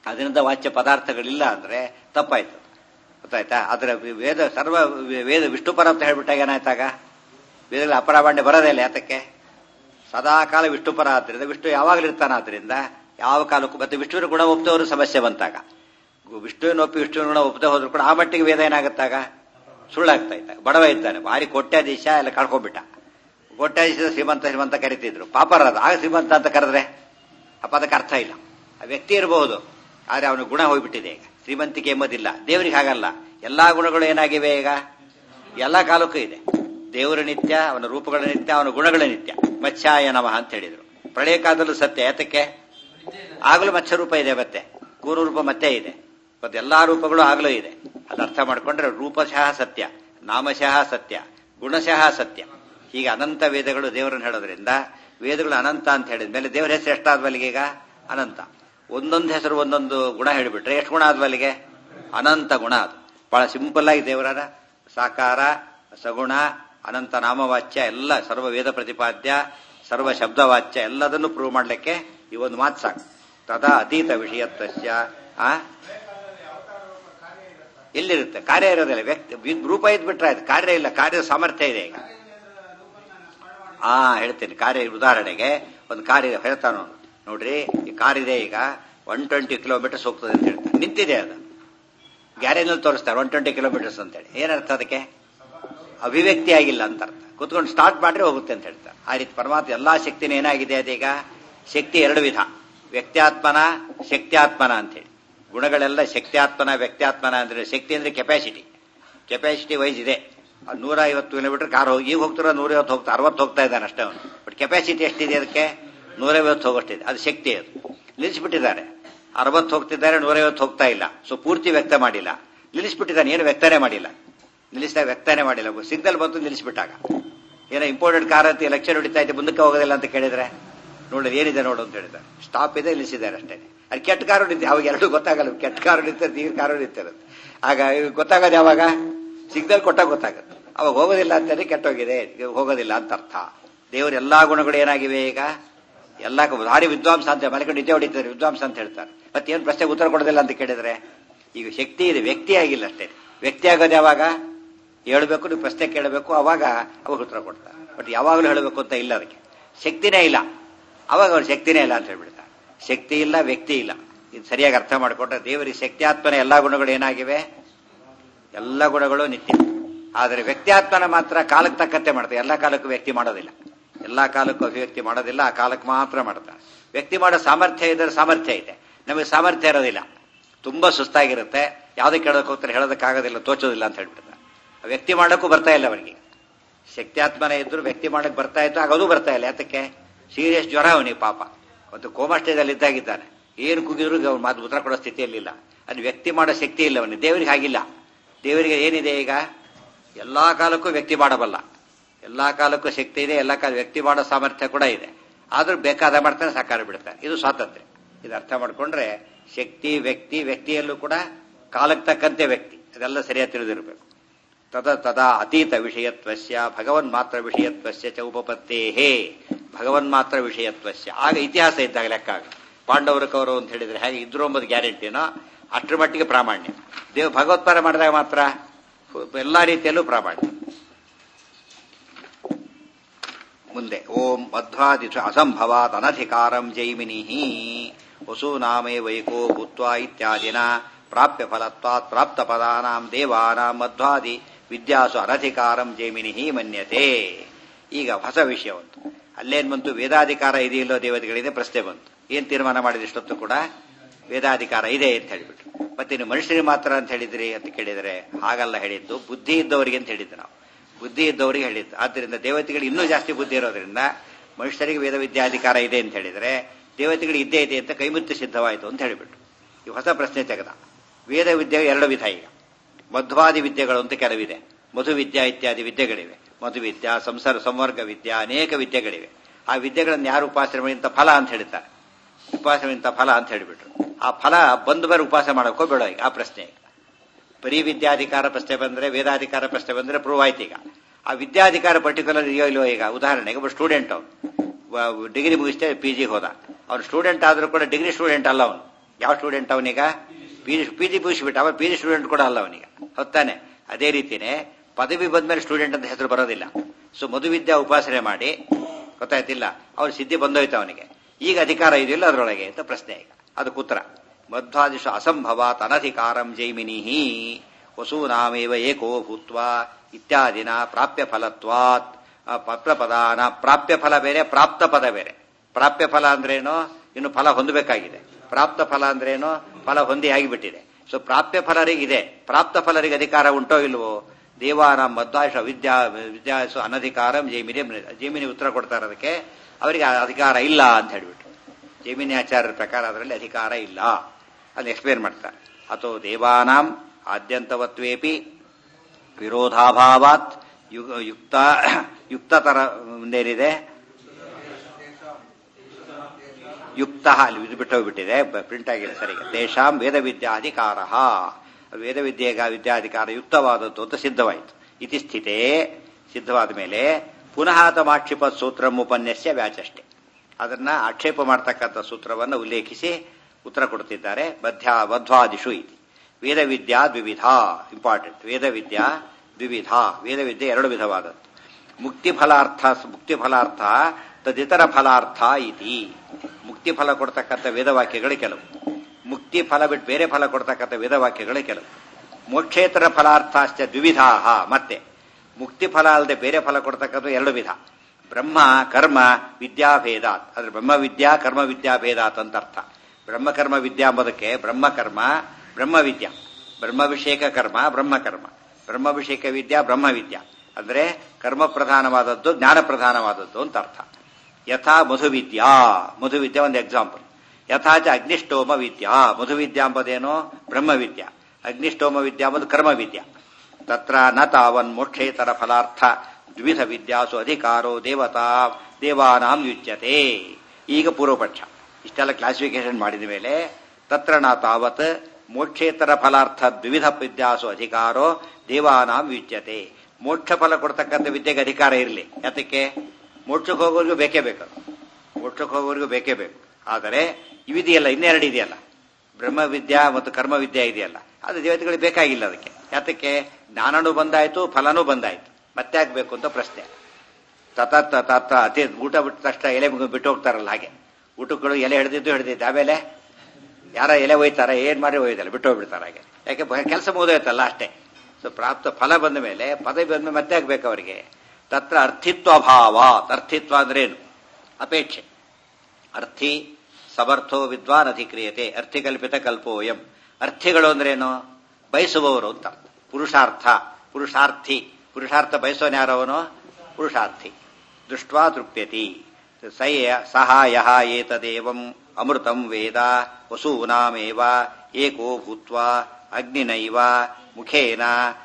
ಅದರಿಂದ ವಾಚ್ಯ ಪದಾರ್ಥಗಳಿಲ್ಲ ಅಂದ್ರೆ ತಪ್ಪಾಯ್ತು ಗೊತ್ತಾಯ್ತಾ ಅದರ ವೇದ ಸರ್ವ ವೇದ ವಿಷ್ಣು ಪರ ಅಂತ ಹೇಳ್ಬಿಟ್ಟಾಗ ಏನಾಯ್ತಾಗ ವೇದಗಳ ಅಪರಾವಣ್ಯ ಬರೋದೇ ಇಲ್ಲ ಯಾತಕ್ಕೆ ಸದಾ ಕಾಲ ವಿಷ್ಣು ಪರ ಆದ್ರಿಂದ ವಿಷ್ಣು ಯಾವಾಗಲೂ ಇರ್ತಾನ ಆದ್ರಿಂದ ಯಾವ ಕಾಲಕ್ಕೂ ಮತ್ತೆ ವಿಷ್ಣುವಿನ ಗುಣ ಒಪ್ಪದವರು ಸಮಸ್ಯೆ ಬಂತಾಗ ವಿಷ್ಣುವಿನ ಒಪ್ಪಿ ವಿಷ್ಣುವಿನ ಗುಣ ಒಪ್ಪದೆ ಹೋದ್ರು ಕೂಡ ಆ ಮಟ್ಟಿಗೆ ವೇದ ಏನಾಗುತ್ತಾಗ ಸುಳ್ಳಾಗ್ತಾ ಇದ್ದ ಬಡವ ಇದ್ದಾನೆ ಭಾರಿ ಕೊಟ್ಟಾಧೀಶ ಎಲ್ಲ ಕಳ್ಕೊಂಡ್ಬಿಟ್ಟ ಕೊಟ್ಟಾಧೀಶ ಶ್ರೀಮಂತ ಶ್ರೀಮಂತ ಕರಿತಿದ್ರು ಪಾಪರಾದ ಆಗ ಶ್ರೀಮಂತ ಅಂತ ಕರೆದ್ರೆ ಅಪ್ಪ ಅದಕ್ಕೆ ಅರ್ಥ ಇಲ್ಲ ಆ ವ್ಯಕ್ತಿ ಇರಬಹುದು ಆದ್ರೆ ಅವನ ಗುಣ ಹೋಗ್ಬಿಟ್ಟಿದೆ ಈಗ ಶ್ರೀಮಂತಿಕೆ ಎಂಬುದಿಲ್ಲ ದೇವರಿಗೆ ಹಾಗಲ್ಲ ಎಲ್ಲಾ ಗುಣಗಳು ಏನಾಗಿವೆ ಈಗ ಎಲ್ಲಾ ಕಾಲಕ್ಕೂ ಇದೆ ದೇವರ ನಿತ್ಯ ಅವನ ರೂಪಗಳ ನಿತ್ಯ ಅವನ ಗುಣಗಳ ನಿತ್ಯ ಮತ್ಸ್ಯಾಯ ನಮಃ ಅಂತ ಹೇಳಿದ್ರು ಪ್ರಳಯ ಕಾಲದಲ್ಲೂ ಸತ್ಯ ಯಾತಕ್ಕೆ ಆಗಲೂ ಮತ್ಸ್ಯ ರೂಪ ಇದೆ ಮತ್ತೆ ಕೂರು ರೂಪ ಮತ್ತೆ ಇದೆ ಮತ್ತೆ ಎಲ್ಲಾ ರೂಪಗಳು ಆಗಲೂ ಇದೆ ಅದು ಅರ್ಥ ಮಾಡ್ಕೊಂಡ್ರೆ ರೂಪಶಃ ಸತ್ಯ ನಾಮಶಃ ಸತ್ಯ ಗುಣಶಃ ಸತ್ಯ ಹೀಗೆ ಅನಂತ ವೇದಗಳು ದೇವರನ್ನು ಹೇಳೋದ್ರಿಂದ ವೇದಗಳು ಅನಂತ ಅಂತ ಹೇಳಿದ ಮೇಲೆ ದೇವರ ಹೆಸರು ಎಷ್ಟಾದ್ವಲ್ಲಿಗೆ ಈಗ ಅನಂತ ಒಂದೊಂದು ಹೆಸರು ಒಂದೊಂದು ಗುಣ ಹೇಳಿಬಿಟ್ರೆ ಎಷ್ಟು ಗುಣ ಆದ್ವಲ್ಲಿಗೆ ಅನಂತ ಗುಣ ಅದು ಬಹಳ ಸಿಂಪಲ್ ಆಗಿ ದೇವರ ಸಾಕಾರ ಸಗುಣ ಅನಂತ ನಾಮವಾಚ್ಯ ಎಲ್ಲ ಸರ್ವ ವೇದ ಪ್ರತಿಪಾದ್ಯ ಸರ್ವ ಶಬ್ದವಾಚ್ಯ ಎಲ್ಲದನ್ನು ಪ್ರೂವ್ ಮಾಡ್ಲಿಕ್ಕೆ ಈ ಒಂದು ಮಾತು ಸಾಕು ತದಾ ಅತೀತ ವಿಷಯತ್ವಸ್ಯ ಆ ಎಲ್ಲಿರುತ್ತೆ ಕಾರ್ಯ ಇರೋದಿಲ್ಲ ವ್ಯಕ್ತಿ ರೂಪ ಇದ್ಬಿಟ್ರೆ ಆಯ್ತು ಕಾರ್ಯ ಇಲ್ಲ ಕಾರ್ಯದ ಸಾಮರ್ಥ್ಯ ಇದೆ ಈಗ ಹಾ ಹೇಳ್ತೀನಿ ಕಾರ್ಯ ಉದಾಹರಣೆಗೆ ಒಂದು ಕಾರ್ ಇದೆ ಹೇಳ್ತಾನು ನೋಡ್ರಿ ಈ ಕಾರ್ ಇದೆ ಈಗ ಒನ್ ಟ್ವೆಂಟಿ ಕಿಲೋಮೀಟರ್ಸ್ ಹೋಗ್ತದೆ ಅಂತ ಹೇಳ್ತಾರೆ ನಿಂತಿದೆ ಅದು ಗ್ಯಾರೇಜ್ನಲ್ಲಿ ತೋರಿಸ್ತಾರೆ ಒನ್ ಟ್ವೆಂಟಿ ಕಿಲೋಮೀಟರ್ಸ್ ಅಂತೇಳಿ ಏನರ್ಥ ಅದಕ್ಕೆ ಅಭಿವ್ಯಕ್ತಿ ಆಗಿಲ್ಲ ಅಂತ ಅರ್ಥ ಕುತ್ಕೊಂಡು ಸ್ಟಾರ್ಟ್ ಮಾಡ್ರೆ ಹೋಗುತ್ತೆ ಅಂತ ಹೇಳ್ತಾರೆ ಆ ರೀತಿ ಪರಮಾತ್ಮ ಎಲ್ಲಾ ಶಕ್ತಿನ ಏನಾಗಿದೆ ಅದೀಗ ಶಕ್ತಿ ಎರಡು ವಿಧ ವ್ಯಕ್ತ್ಯಾತ್ಮನ ಶಕ್ತ್ಯಾತ್ಮನ ಅಂತೇಳಿ ಗುಣಗಳೆಲ್ಲ ಶಕ್ತ್ಯಾತ್ಮನ ವ್ಯಕ್ತ್ಯಾತ್ಮನ ಅಂದ್ರೆ ಶಕ್ತಿ ಅಂದ್ರೆ ಕೆಪಾಸಿಟಿ ಕೆಪಾಸಿಟಿ ವೈಸ್ ಇದೆ ಅದು ನೂರ ಐವತ್ತು ಕಿಲೋಮೀಟರ್ ಕಾರ್ ಹೋಗಿ ಈಗ ಹೋಗ್ತಿರೋ ನೂರ ಐವತ್ತು ಹೋಗ್ತಾ ಅರವತ್ತು ಹೋಗ್ತಾ ಇದ್ದಾನೆ ಅಷ್ಟೇ ಅವನು ಬಟ್ ಕೆಪಾಸಿಟಿ ಎಷ್ಟಿದೆ ಅದಕ್ಕೆ ನೂರೈವತ್ತು ಹೋಗೋಷ್ಟಿದೆ ಅದು ಶಕ್ತಿ ಅದು ನಿಲ್ಲಿಸ್ಬಿಟ್ಟಿದ್ದಾರೆ ಅರವತ್ತು ಹೋಗ್ತಿದ್ದಾರೆ ನೂರೈವತ್ತು ಹೋಗ್ತಾ ಇಲ್ಲ ಸೊ ಪೂರ್ತಿ ವ್ಯಕ್ತ ಮಾಡಿಲ್ಲ ನಿಲ್ಲಿಸ್ಬಿಟ್ಟಿದ್ದಾನೆ ಏನು ವ್ಯಕ್ತನೇ ಮಾಡಿಲ್ಲ ನಿಲ್ಲಿಸಿದಾಗ ವ್ಯಕ್ತನೇ ಮಾಡಿಲ್ಲ ಸಿಗ್ನಲ್ ಬಂತು ನಿಲ್ಲಿಸ್ಬಿಟ್ಟಾಗ ಏನೋ ಇಂಪೋರ್ಟೆಡ್ ಕಾರ್ ಅಂತ ಎಲೆಕ್ಷನ್ ಹೊಡಿತಾ ಇದೆ ಮುಂದಕ್ಕೆ ಹೋಗೋದಿಲ್ಲ ಅಂತ ಕೇಳಿದ್ರೆ ನೋಡಿದ್ರೆ ಏನಿದೆ ನೋಡು ಅಂತ ಹೇಳಿದ್ದಾರೆ ಸ್ಟಾಪ್ ಇದೆ ನಿಲ್ಲಿಸಿದ್ದಾರೆ ಅಷ್ಟೇ ಅದು ಕೆಟ್ಟ ಕಾರು ನಿಂತೆ ಅವಾಗ ಎರಡು ಗೊತ್ತಾಗಲ್ಲ ಕೆಟ್ಟ ಕಾರು ನಿಂತಾರೆ ತೀರ್ ಕಾರು ನಿಂತಿರುತ್ತೆ ಆಗ ಗೊತ್ತಾಗೋದು ಯಾವಾಗ ಸಿಗ್ನಲ್ ಕೊಟ್ಟಾಗ ಗೊತ್ತಾಗುತ್ತೆ ಅವಾಗ ಹೋಗೋದಿಲ್ಲ ಅಂತಂದ್ರೆ ಕೆಟ್ಟೋಗಿದೆ ಹೋಗೋದಿಲ್ಲ ಅಂತ ಅರ್ಥ ದೇವರ ಎಲ್ಲಾ ಗುಣಗಳು ಏನಾಗಿವೆ ಈಗ ಎಲ್ಲ ಭಾರಿ ವಿದ್ವಾಂಸ ಅಂತ ಮನೆಕೊಂಡು ನಿದ್ದೆ ಹೊಡಿತಾರೆ ವಿದ್ವಾಂಸ ಅಂತ ಹೇಳ್ತಾರೆ ಮತ್ತೇನು ಪ್ರಶ್ನೆಗೆ ಉತ್ತರ ಕೊಡೋದಿಲ್ಲ ಅಂತ ಕೇಳಿದ್ರೆ ಈಗ ಶಕ್ತಿ ಇದೆ ವ್ಯಕ್ತಿ ಆಗಿಲ್ಲ ಅಷ್ಟೇ ವ್ಯಕ್ತಿ ಆಗೋದು ಯಾವಾಗ ಹೇಳ್ಬೇಕು ನೀವು ಪ್ರಶ್ನೆ ಕೇಳಬೇಕು ಅವಾಗ ಅವಾಗ ಉತ್ತರ ಕೊಡ್ತಾರೆ ಬಟ್ ಯಾವಾಗಲೂ ಹೇಳಬೇಕು ಅಂತ ಇಲ್ಲ ಅದಕ್ಕೆ ಶಕ್ತಿನೇ ಇಲ್ಲ ಅವಾಗ ಅವ್ರ ಶಕ್ತಿನೇ ಇಲ್ಲ ಅಂತ ಹೇಳ್ಬಿಡ್ತಾರೆ ಶಕ್ತಿ ಇಲ್ಲ ವ್ಯಕ್ತಿ ಇಲ್ಲ ಇದು ಸರಿಯಾಗಿ ಅರ್ಥ ಮಾಡಿಕೊಂಡ್ರೆ ದೇವರಿಗೆ ಶಕ್ತಿಯಾತ್ಮನ ಎಲ್ಲಾ ಗುಣಗಳು ಏನಾಗಿವೆ ಎಲ್ಲ ಗುಣಗಳು ನಿತ್ಯ ಆದರೆ ವ್ಯಕ್ತಿಯಾತ್ಮನ ಮಾತ್ರ ಕಾಲಕ್ಕೆ ತಕ್ಕಂತೆ ಮಾಡ್ತಾರೆ ಎಲ್ಲ ಕಾಲಕ್ಕೂ ವ್ಯಕ್ತಿ ಮಾಡೋದಿಲ್ಲ ಎಲ್ಲಾ ಕಾಲಕ್ಕೂ ಅಭಿವ್ಯಕ್ತಿ ಮಾಡೋದಿಲ್ಲ ಆ ಕಾಲಕ್ಕೆ ಮಾತ್ರ ಮಾಡ್ತಾರೆ ವ್ಯಕ್ತಿ ಮಾಡೋ ಸಾಮರ್ಥ್ಯ ಇದ್ರೆ ಸಾಮರ್ಥ್ಯ ಇದೆ ನಮಗೆ ಸಾಮರ್ಥ್ಯ ಇರೋದಿಲ್ಲ ತುಂಬಾ ಸುಸ್ತಾಗಿರುತ್ತೆ ಯಾವುದೇ ಕೇಳೋಕೆ ಹೋಗ್ತಾರೆ ಹೇಳೋದಕ್ಕಾಗೋದಿಲ್ಲ ತೋಚೋದಿಲ್ಲ ಅಂತ ಹೇಳ್ಬಿಡ್ತಾರೆ ವ್ಯಕ್ತಿ ಮಾಡೋಕ್ಕೂ ಬರ್ತಾ ಇಲ್ಲ ಅವನಿಗೆ ಶಕ್ತಿಯಾತ್ಮನೇ ಇದ್ರು ವ್ಯಕ್ತಿ ಮಾಡಕ್ ಬರ್ತಾ ಇತ್ತು ಆಗ ಅದು ಬರ್ತಾ ಇಲ್ಲ ಯಾತಕ್ಕೆ ಸೀರಿಯಸ್ ಜ್ವರ ಅವನಿಗೆ ಪಾಪ ಒಂದು ಕೋಮಾ ಸ್ಟೇಜಲ್ಲಿ ಇದ್ದಾಗಿದ್ದಾನೆ ಏನು ಕುಗಿದ್ರು ಅವ್ನು ಮಾತು ಉತ್ತರ ಕೊಡೋ ಸ್ಥಿತಿಯಲ್ಲಿಲ್ಲ ಅದು ವ್ಯಕ್ತಿ ಮಾಡೋ ಶಕ್ತಿ ಇಲ್ಲ ಅವನಿಗೆ ದೇವರಿಗೆ ಹಾಗಿಲ್ಲ ದೇವರಿಗೆ ಏನಿದೆ ಈಗ ಎಲ್ಲಾ ಕಾಲಕ್ಕೂ ವ್ಯಕ್ತಿ ಮಾಡಬಲ್ಲ ಎಲ್ಲಾ ಕಾಲಕ್ಕೂ ಶಕ್ತಿ ಇದೆ ಎಲ್ಲಾ ಕಾಲ ವ್ಯಕ್ತಿ ಮಾಡೋ ಸಾಮರ್ಥ್ಯ ಕೂಡ ಇದೆ ಆದ್ರೂ ಬೇಕಾದ ಮಾಡ್ತಾನೆ ಸಾಕಾರ ಬಿಡ್ತಾನೆ ಇದು ಸ್ವಾತಂತ್ರ್ಯ ಇದು ಅರ್ಥ ಮಾಡ್ಕೊಂಡ್ರೆ ಶಕ್ತಿ ವ್ಯಕ್ತಿ ವ್ಯಕ್ತಿಯಲ್ಲೂ ಕೂಡ ಕಾಲಕ್ಕೆ ತಕ್ಕಂತೆ ವ್ಯಕ್ತಿ ಅದೆಲ್ಲ ಸರಿಯಾಗಿ ತಿಳಿದಿರಬೇಕು ತದ ತದಾ ಅತೀತ ವಿಷಯತ್ವಸ್ಯ ಭಗವನ್ ಮಾತ್ರ ವಿಷಯತ್ವಸ್ಯ ಚ ಉಪಪತ್ತೇಹೇ ಭಗವನ್ ಮಾತ್ರ ವಿಷಯತ್ವಸ್ಯ ಆಗ ಇತಿಹಾಸ ಇದ್ದಾಗ ಲೆಕ್ಕ ಆಗ ಪಾಂಡವರು ಕೌರವ ಅಂತ ಹೇಳಿದ್ರೆ ಹೇಗೆ ಇದ್ರು ಎಂಬುದು ಗ್ಯಾರಂಟಿನೋ ಅಷ್ಟರ ಮಟ್ಟಿಗೆ ಪ್ರಾಮಾಣ್ಯ ದೇವ್ ಭಗವತ್ಪಾರ ಮಾಡಿದಾಗ ಮಾತ್ರ ಎಲ್ಲಾ ರೀತಿಯಲ್ಲೂ ಪ್ರಾಮಾಣ್ಯ ಮುಂದೆ ಓಂ ಮಧ್ವಾದಿಷು ಅಸಂಭವಾತ್ ಅನಧಿಕಾರಂ ಜೈಮಿನಿ ವಸೂನಾಮೇ ವೈಕೋ ಭೂತ್ವಾ ಇತ್ಯಾದಿನ ಪ್ರಾಪ್ಯ ಫಲತ್ವಾತ್ ಪ್ರಾಪ್ತ ಪದಾನಾಂ ದೇವಾನಾಂ ಮಧ್ವಾದಿ ವಿದ್ಯಾಸು ಅನಧಿಕಾರಂ ಜೈಮಿನಿ ಮನ್ಯತೆ ಈಗ ಹೊಸ ವಿಷಯ ಬಂತು ಅಲ್ಲೇನ್ ಬಂತು ವೇದಾಧಿಕಾರ ಇದೆಯಿಲ್ಲೋ ದೇವತೆಗಳಿದೆ ಪ್ರಶ್ನೆ ಬಂತು ಏನ್ ತೀರ್ಮಾನ ಮಾಡಿದ ಇಷ್ಟೊತ್ತು ಕೂಡ ವೇದಾಧಿಕಾರ ಇದೆ ಅಂತ ಹೇಳಿಬಿಟ್ರು ಮತ್ತೆ ಇನ್ನು ಮನುಷ್ಯರಿಗೆ ಮಾತ್ರ ಅಂತ ಹೇಳಿದ್ರಿ ಅಂತ ಕೇಳಿದರೆ ಹಾಗಲ್ಲ ಹೇಳಿದ್ದು ಬುದ್ಧಿ ಇದ್ದವರಿಗೆ ಅಂತ ಹೇಳಿದ್ದು ನಾವು ಬುದ್ಧಿ ಇದ್ದವರಿಗೆ ಹೇಳಿದ್ದು ಆದ್ದರಿಂದ ದೇವತೆಗಳಿಗೆ ಇನ್ನೂ ಜಾಸ್ತಿ ಬುದ್ಧಿ ಇರೋದ್ರಿಂದ ಮನುಷ್ಯರಿಗೆ ವೇದ ವಿದ್ಯಾಧಿಕಾರ ಇದೆ ಅಂತ ಹೇಳಿದರೆ ದೇವತೆಗಳಿಗೆ ಇದ್ದೇ ಇದೆ ಅಂತ ಕೈಮುತ್ತು ಸಿದ್ಧವಾಯಿತು ಅಂತ ಹೇಳಿಬಿಟ್ಟು ಈ ಹೊಸ ಪ್ರಶ್ನೆ ತೆಗೆದ ವೇದ ವಿದ್ಯೆ ಎರಡು ವಿಧ ಈಗ ಮಧ್ವಾದಿ ವಿದ್ಯೆಗಳು ಅಂತ ಕೆಲವಿದೆ ಮಧು ವಿದ್ಯಾ ಇತ್ಯಾದಿ ವಿದ್ಯೆಗಳಿವೆ ಮಧು ವಿದ್ಯಾ ಸಂಸಾರ ಸಂವರ್ಗ ವಿದ್ಯಾ ಅನೇಕ ವಿದ್ಯೆಗಳಿವೆ ಆ ವಿದ್ಯೆಗಳನ್ನು ಯಾರು ಉಪಾಸನೆ ಮಾಡಿಂತ ಫಲ ಅಂತ ಹೇಳ್ತಾರೆ ಉಪಾಸನೆಗಿಂತ ಫಲ ಅಂತ ಹೇಳಿಬಿಟ್ರು ಆ ಫಲ ಬಂದು ಬರ ಉಪಾಸ ಮಾಡಕ್ಕೋ ಬೇಡ ಈಗ ಆ ಪ್ರಶ್ನೆ ಈಗ ಬರೀ ವಿದ್ಯಾಧಿಕಾರ ಪ್ರಶ್ನೆ ಬಂದ್ರೆ ವೇದಾಧಿಕಾರ ಪ್ರಶ್ನೆ ಬಂದ್ರೆ ಪ್ರೂವ್ ಆಯ್ತು ಈಗ ಆ ವಿದ್ಯಾಧಿಕಾರ ಪರ್ಟಿಕ್ಯುಲರ್ ಇದೆಯೋ ಇಲ್ವೋ ಈಗ ಉದಾಹರಣೆಗೆ ಒಬ್ಬ ಸ್ಟೂಡೆಂಟ್ ಅವನು ಡಿಗ್ರಿ ಮುಗಿಸ್ತೇ ಪಿ ಜಿ ಹೋದ ಅವ್ನು ಸ್ಟೂಡೆಂಟ್ ಆದ್ರೂ ಕೂಡ ಡಿಗ್ರಿ ಸ್ಟೂಡೆಂಟ್ ಅಲ್ಲ ಅವನು ಯಾವ ಸ್ಟೂಡೆಂಟ್ ಅವನೀಗ ಪಿ ಜಿ ಪಿ ಜಿ ಬಿಟ್ಟ ಅವ ಪಿ ಜಿ ಸ್ಟೂಡೆಂಟ್ ಕೂಡ ಅಲ್ಲ ಅವನಿಗೆ ಹೊತ್ತಾನೆ ಅದೇ ರೀತಿನೇ ಪದವಿ ಬಂದ್ಮೇಲೆ ಸ್ಟೂಡೆಂಟ್ ಅಂತ ಹೆಸರು ಬರೋದಿಲ್ಲ ಸೊ ಮಧುವಿದ್ಯಾ ಉಪಾಸನೆ ಮಾಡಿ ಗೊತ್ತಾಯ್ತಿಲ್ಲ ಅವ್ರ ಸಿದ್ಧಿ ಬಂದೋಯ್ತು ಅವನಿಗೆ ಈಗ ಅಧಿಕಾರ ಇದೆಯಲ್ಲ ಅದರೊಳಗೆ ಅಂತ ಪ್ರಶ್ನೆ ಈಗ ಅದಕ್ಕೆ ಉತ್ತರ ಮಧ್ವಾದಿಶು ಅಸಂಭವಾತ್ ಅನಧಿಕಾರಂ ಜೈಮಿನಿಹಿ ವಸೂನಾಮೇವ ಏಕೋ ಭೂತ್ವ ಇತ್ಯಾದಿನ ಪ್ರಾಪ್ಯ ಫಲತ್ವಾತ್ ಪದನ ಪ್ರಾಪ್ಯ ಫಲ ಬೇರೆ ಪ್ರಾಪ್ತ ಪದ ಬೇರೆ ಪ್ರಾಪ್ಯ ಫಲ ಅಂದ್ರೇನು ಇನ್ನು ಫಲ ಹೊಂದಬೇಕಾಗಿದೆ ಪ್ರಾಪ್ತ ಫಲ ಅಂದ್ರೇನು ಫಲ ಹೊಂದಿ ಆಗಿಬಿಟ್ಟಿದೆ ಸೊ ಪ್ರಾಪ್ಯ ಫಲರಿಗಿದೆ ಪ್ರಾಪ್ತ ಫಲರಿಗೆ ಅಧಿಕಾರ ಉಂಟೋ ಇಲ್ವೋ ದೇವಾನ ಮಧ್ವಾಶ ವಿದ್ಯಾ ವಿದ್ಯಾಸು ಅನಧಿಕಾರಂ ಜೈಮಿನಿ ಜೈಮಿನಿ ಉತ್ತರ ಕೊಡ್ತಾರೆ ಅದಕ್ಕೆ ಅವರಿಗೆ ಅಧಿಕಾರ ಇಲ್ಲ ಅಂತ ಹೇಳ್ಬಿಟ್ಟು ಜೈಮಿನಿ ಆಚಾರ್ಯರ ಪ್ರಕಾರ ಅದರಲ್ಲಿ ಅಧಿಕಾರ ಇಲ್ಲ ಅಲ್ಲಿ ಎಕ್ಸ್ಪ್ಲೇನ್ ಮಾಡ್ತಾರೆ ಅಥೋ ದೇವಾನಾಂ ಆದ್ಯಂತವತ್ವೇಪಿ ವಿರೋಧಾಭಾವಾತ್ ಯುಕ್ತ ಯುಕ್ತತರ ಮುಂದೇನಿದೆ ಯುಕ್ತ ಅಲ್ಲಿ ಇದು ಬಿಟ್ಟು ಹೋಗ್ಬಿಟ್ಟಿದೆ ಪ್ರಿಂಟ್ ಆಗಿದೆ ಸರಿಗೆ ತೇಷಾಂ ವೇದ ವಿದ್ಯಾಧಿಕಾರ ವೇದ ವಿದ್ಯೆಗ ವಿದ್ಯಾಧಿಕಾರ ಯುಕ್ತವಾದದ್ದು ಅಂತ ಸಿದ್ಧವಾಯಿತು ಇತಿ ಸ್ಥಿತೇ ಸಿದ್ಧವಾದ ಮೇಲೆ ಪುನಃ ತಮಾಕ್ಷಿಪ ಸೂತ್ರ ಉಪನ್ಯಾಸ ವ್ಯಾಚಷ್ಟೆ ಅದನ್ನ ಆಕ್ಷೇಪ ಮಾಡ್ತಕ್ಕಂಥ ಸೂತ್ರವನ್ನು ಉಲ್ಲೇಖಿಸಿ ಉತ್ತರ ಕೊಡ್ತಿದ್ದಾರೆ ಬದ್ಧ ಬದ್ವಾದಿಷು ಇತಿ ವೇದ ವಿದ್ಯಾ ದ್ವಿವಿಧ ಇಂಪಾರ್ಟೆಂಟ್ ವೇದ ವಿದ್ಯಾ ದ್ವಿವಿಧ ವೇದ ವಿದ್ಯೆ ಎರಡು ವಿಧವಾದದ್ದು ಮುಕ್ತಿ ಫಲಾರ್ಥ ಮುಕ್ತಿ ಫಲಾರ್ಥ ತದಿತರ ಫಲಾರ್ಥ ಇತಿ ಮುಕ್ತಿ ಫಲ ಕೊಡ್ತಕ್ಕಂಥ ವೇದವಾಕ್ಯಗಳು ಕೆಲವು ಮುಕ್ತಿ ಫಲ ಬಿಟ್ಟು ಬೇರೆ ಫಲ ಕೊಡ್ತಕ್ಕಂಥ ವೇದವಾಕ್ಯಗಳು ಕೆಲವು ಮೋಕ್ಷೇತರ ಫಲಾರ್ಥ ಅಷ್ಟೇ ದ್ವಿವಿಧ ಮತ್ತೆ ಮುಕ್ತಿ ಫಲ ಅಲ್ಲದೆ ಬೇರೆ ಫಲ ಕೊಡ್ತಕ್ಕಂಥ ಎರಡು ವಿಧ ಬ್ರಹ್ಮ ಕರ್ಮ ವಿದ್ಯಾಭೇದಾತ್ ಅದ್ರ ಬ್ರಹ್ಮ ವಿದ್ಯಾ ಕರ್ಮ ವಿದ್ಯಾಭೇದಾತ್ ಅಂತ ಅರ್ಥ ಬ್ರಹ್ಮಕರ್ಮ ವಿದ್ಯಾ ಎಂಬುದಕ್ಕೆ ಬ್ರಹ್ಮಕರ್ಮ ಬ್ರಹ್ಮವಿದ್ಯಾ ಬ್ರಹ್ಮಭಿಷೇಕ ಕರ್ಮ ಬ್ರಹ್ಮಕರ್ಮ ಬ್ರಹ್ಮಭಿಷೇಕ ವಿದ್ಯಾ ಬ್ರಹ್ಮವಿದ್ಯಾ ಅಂದ್ರೆ ಕರ್ಮ ಪ್ರಧಾನವಾದದ್ದು ಜ್ಞಾನ ಪ್ರಧಾನವಾದದ್ದು ಅಂತ ಅರ್ಥ ಯಥಾ ಮಧುವಿದ್ಯಾ ಮಧುವಿದ್ಯಾ ಒಂದು ಎಕ್ಸಾಂಪಲ್ ಯಥಾಚ ಅಗ್ನಿಷ್ಟೋಮ ವಿದ್ಯಾ ಮಧುವಿದ್ಯಾ ಎಂಬುದೇನೋ ಬ್ರಹ್ಮವಿದ್ಯಾ ಅಗ್ನಿಷ್ಟೋಮ ವಿದ್ಯಾ ಎಂಬುದು ಕರ್ಮವಿದ್ಯಾ ತತ್ರ ನ ತಾವನ್ ಮೋಕ್ಷೇತರ ಫಲಾರ್ಥ ದ್ವಿಧ ವಿದ್ಯಾಸು ಅಧಿಕಾರೋ ದೇವತಾ ದೇವಾನಾಂ ಯುಜ್ಯತೆ ಈಗ ಪೂರ್ವಪಕ್ಷ ಇಷ್ಟೆಲ್ಲ ಕ್ಲಾಸಿಫಿಕೇಶನ್ ಮಾಡಿದ ಮೇಲೆ ತತ್ರ ನ ತಾವತ್ ಮೋಕ್ಷೇತರ ಫಲಾರ್ಥ ದ್ವಿಧ ವಿದ್ಯಾಸು ಅಧಿಕಾರೋ ದೇವಾನಾಂ ಯುಜ್ಯತೆ ಮೋಕ್ಷ ಫಲ ಕೊಡ್ತಕ್ಕಂಥ ವಿದ್ಯೆಗೆ ಅಧಿಕಾರ ಇರಲಿ ಯಾತಕ್ಕೆ ಮೋಕ್ಷಕ್ಕೆ ಹೋಗೋರಿಗೂ ಬೇಕೇ ಬೇಕು ಮೋಕ್ಷಕ್ಕೆ ಹೋಗೋರಿಗೂ ಬೇಕೇ ಬೇಕು ಆದರೆ ಇವಿದೆಯಲ್ಲ ಇನ್ನೆರಡು ಇದೆಯಲ್ಲ ಬ್ರಹ್ಮವಿದ್ಯಾ ಮತ್ತು ಕರ್ಮವಿದ್ಯಾ ಇದೆಯಲ್ಲ ಅದು ದೇವತೆಗಳಿಗೆ ಬೇಕಾಗಿಲ್ಲ ಅದಕ್ಕೆ ಯಾತಕ್ಕೆ ಜ್ಞಾನನೂ ಬಂದಾಯ್ತು ಫಲನೂ ಬಂದಾಯ್ತು ಮತ್ತೆ ಆಗ್ಬೇಕು ಅಂತ ಪ್ರಶ್ನೆ ತತ ತತ ಅತಿ ಊಟ ಬಿಟ್ಟ ತಕ್ಷಣ ಎಲೆ ಬಿಟ್ಟು ಹೋಗ್ತಾರಲ್ಲ ಹಾಗೆ ಊಟಗಳು ಎಲೆ ಹಿಡಿದಿದ್ದು ಹಿಡಿದಿದ್ದು ಆಮೇಲೆ ಯಾರ ಎಲೆ ಒಯ್ತಾರ ಏನ್ ಮಾಡಿ ಒಯ್ದಲ್ಲ ಬಿಟ್ಟು ಹೋಗ್ಬಿಡ್ತಾರೆ ಹಾಗೆ ಯಾಕೆ ಕೆಲಸ ಮುಗಿದೋಯ್ತಲ್ಲ ಅಷ್ಟೇ ಸೊ ಪ್ರಾಪ್ತ ಫಲ ಬಂದ ಮೇಲೆ ಪದವಿ ಬಂದ ಮೇಲೆ ಮತ್ತೆ ಆಗ್ಬೇಕು ಅವರಿಗೆ ತತ್ರ ಅರ್ಥಿತ್ವ ಭಾವ ಅರ್ಥಿತ್ವ ಅಂದ್ರೇನು ಅಪೇಕ್ಷೆ ಅರ್ಥಿ ಸಮರ್ಥೋ ವಿದ್ವಾನ್ ಅಧಿಕ್ರಿಯತೆ ಅರ್ಥಿಕಲ್ಪಿತ ಕಲ್ಪೋಯಂ ಅರ್ಥಿಗಳು ಅಂದ್ರೇನು ಬಯಸುವವರು ಅಂತ ಪುರುಷಾರ್ಥ ಪುರುಷಾರ್ಥಿ ಪುರುಷಾರ್ಥ ಬಯಸೋನು ಯಾರವನು ಪುರುಷಾರ್ಥಿ ದೃಷ್ಟ್ವಾ ತೃಪ್ಯತಿ ಸಯ ಸಹಾಯ ಏತದೇವಂ ಅಮೃತಂ ವೇದ ವಸೂನಾಮೇವ ಏಕೋ ಭೂತ್ವ ಅಗ್ನಿನೈವ ಮುಖೇನ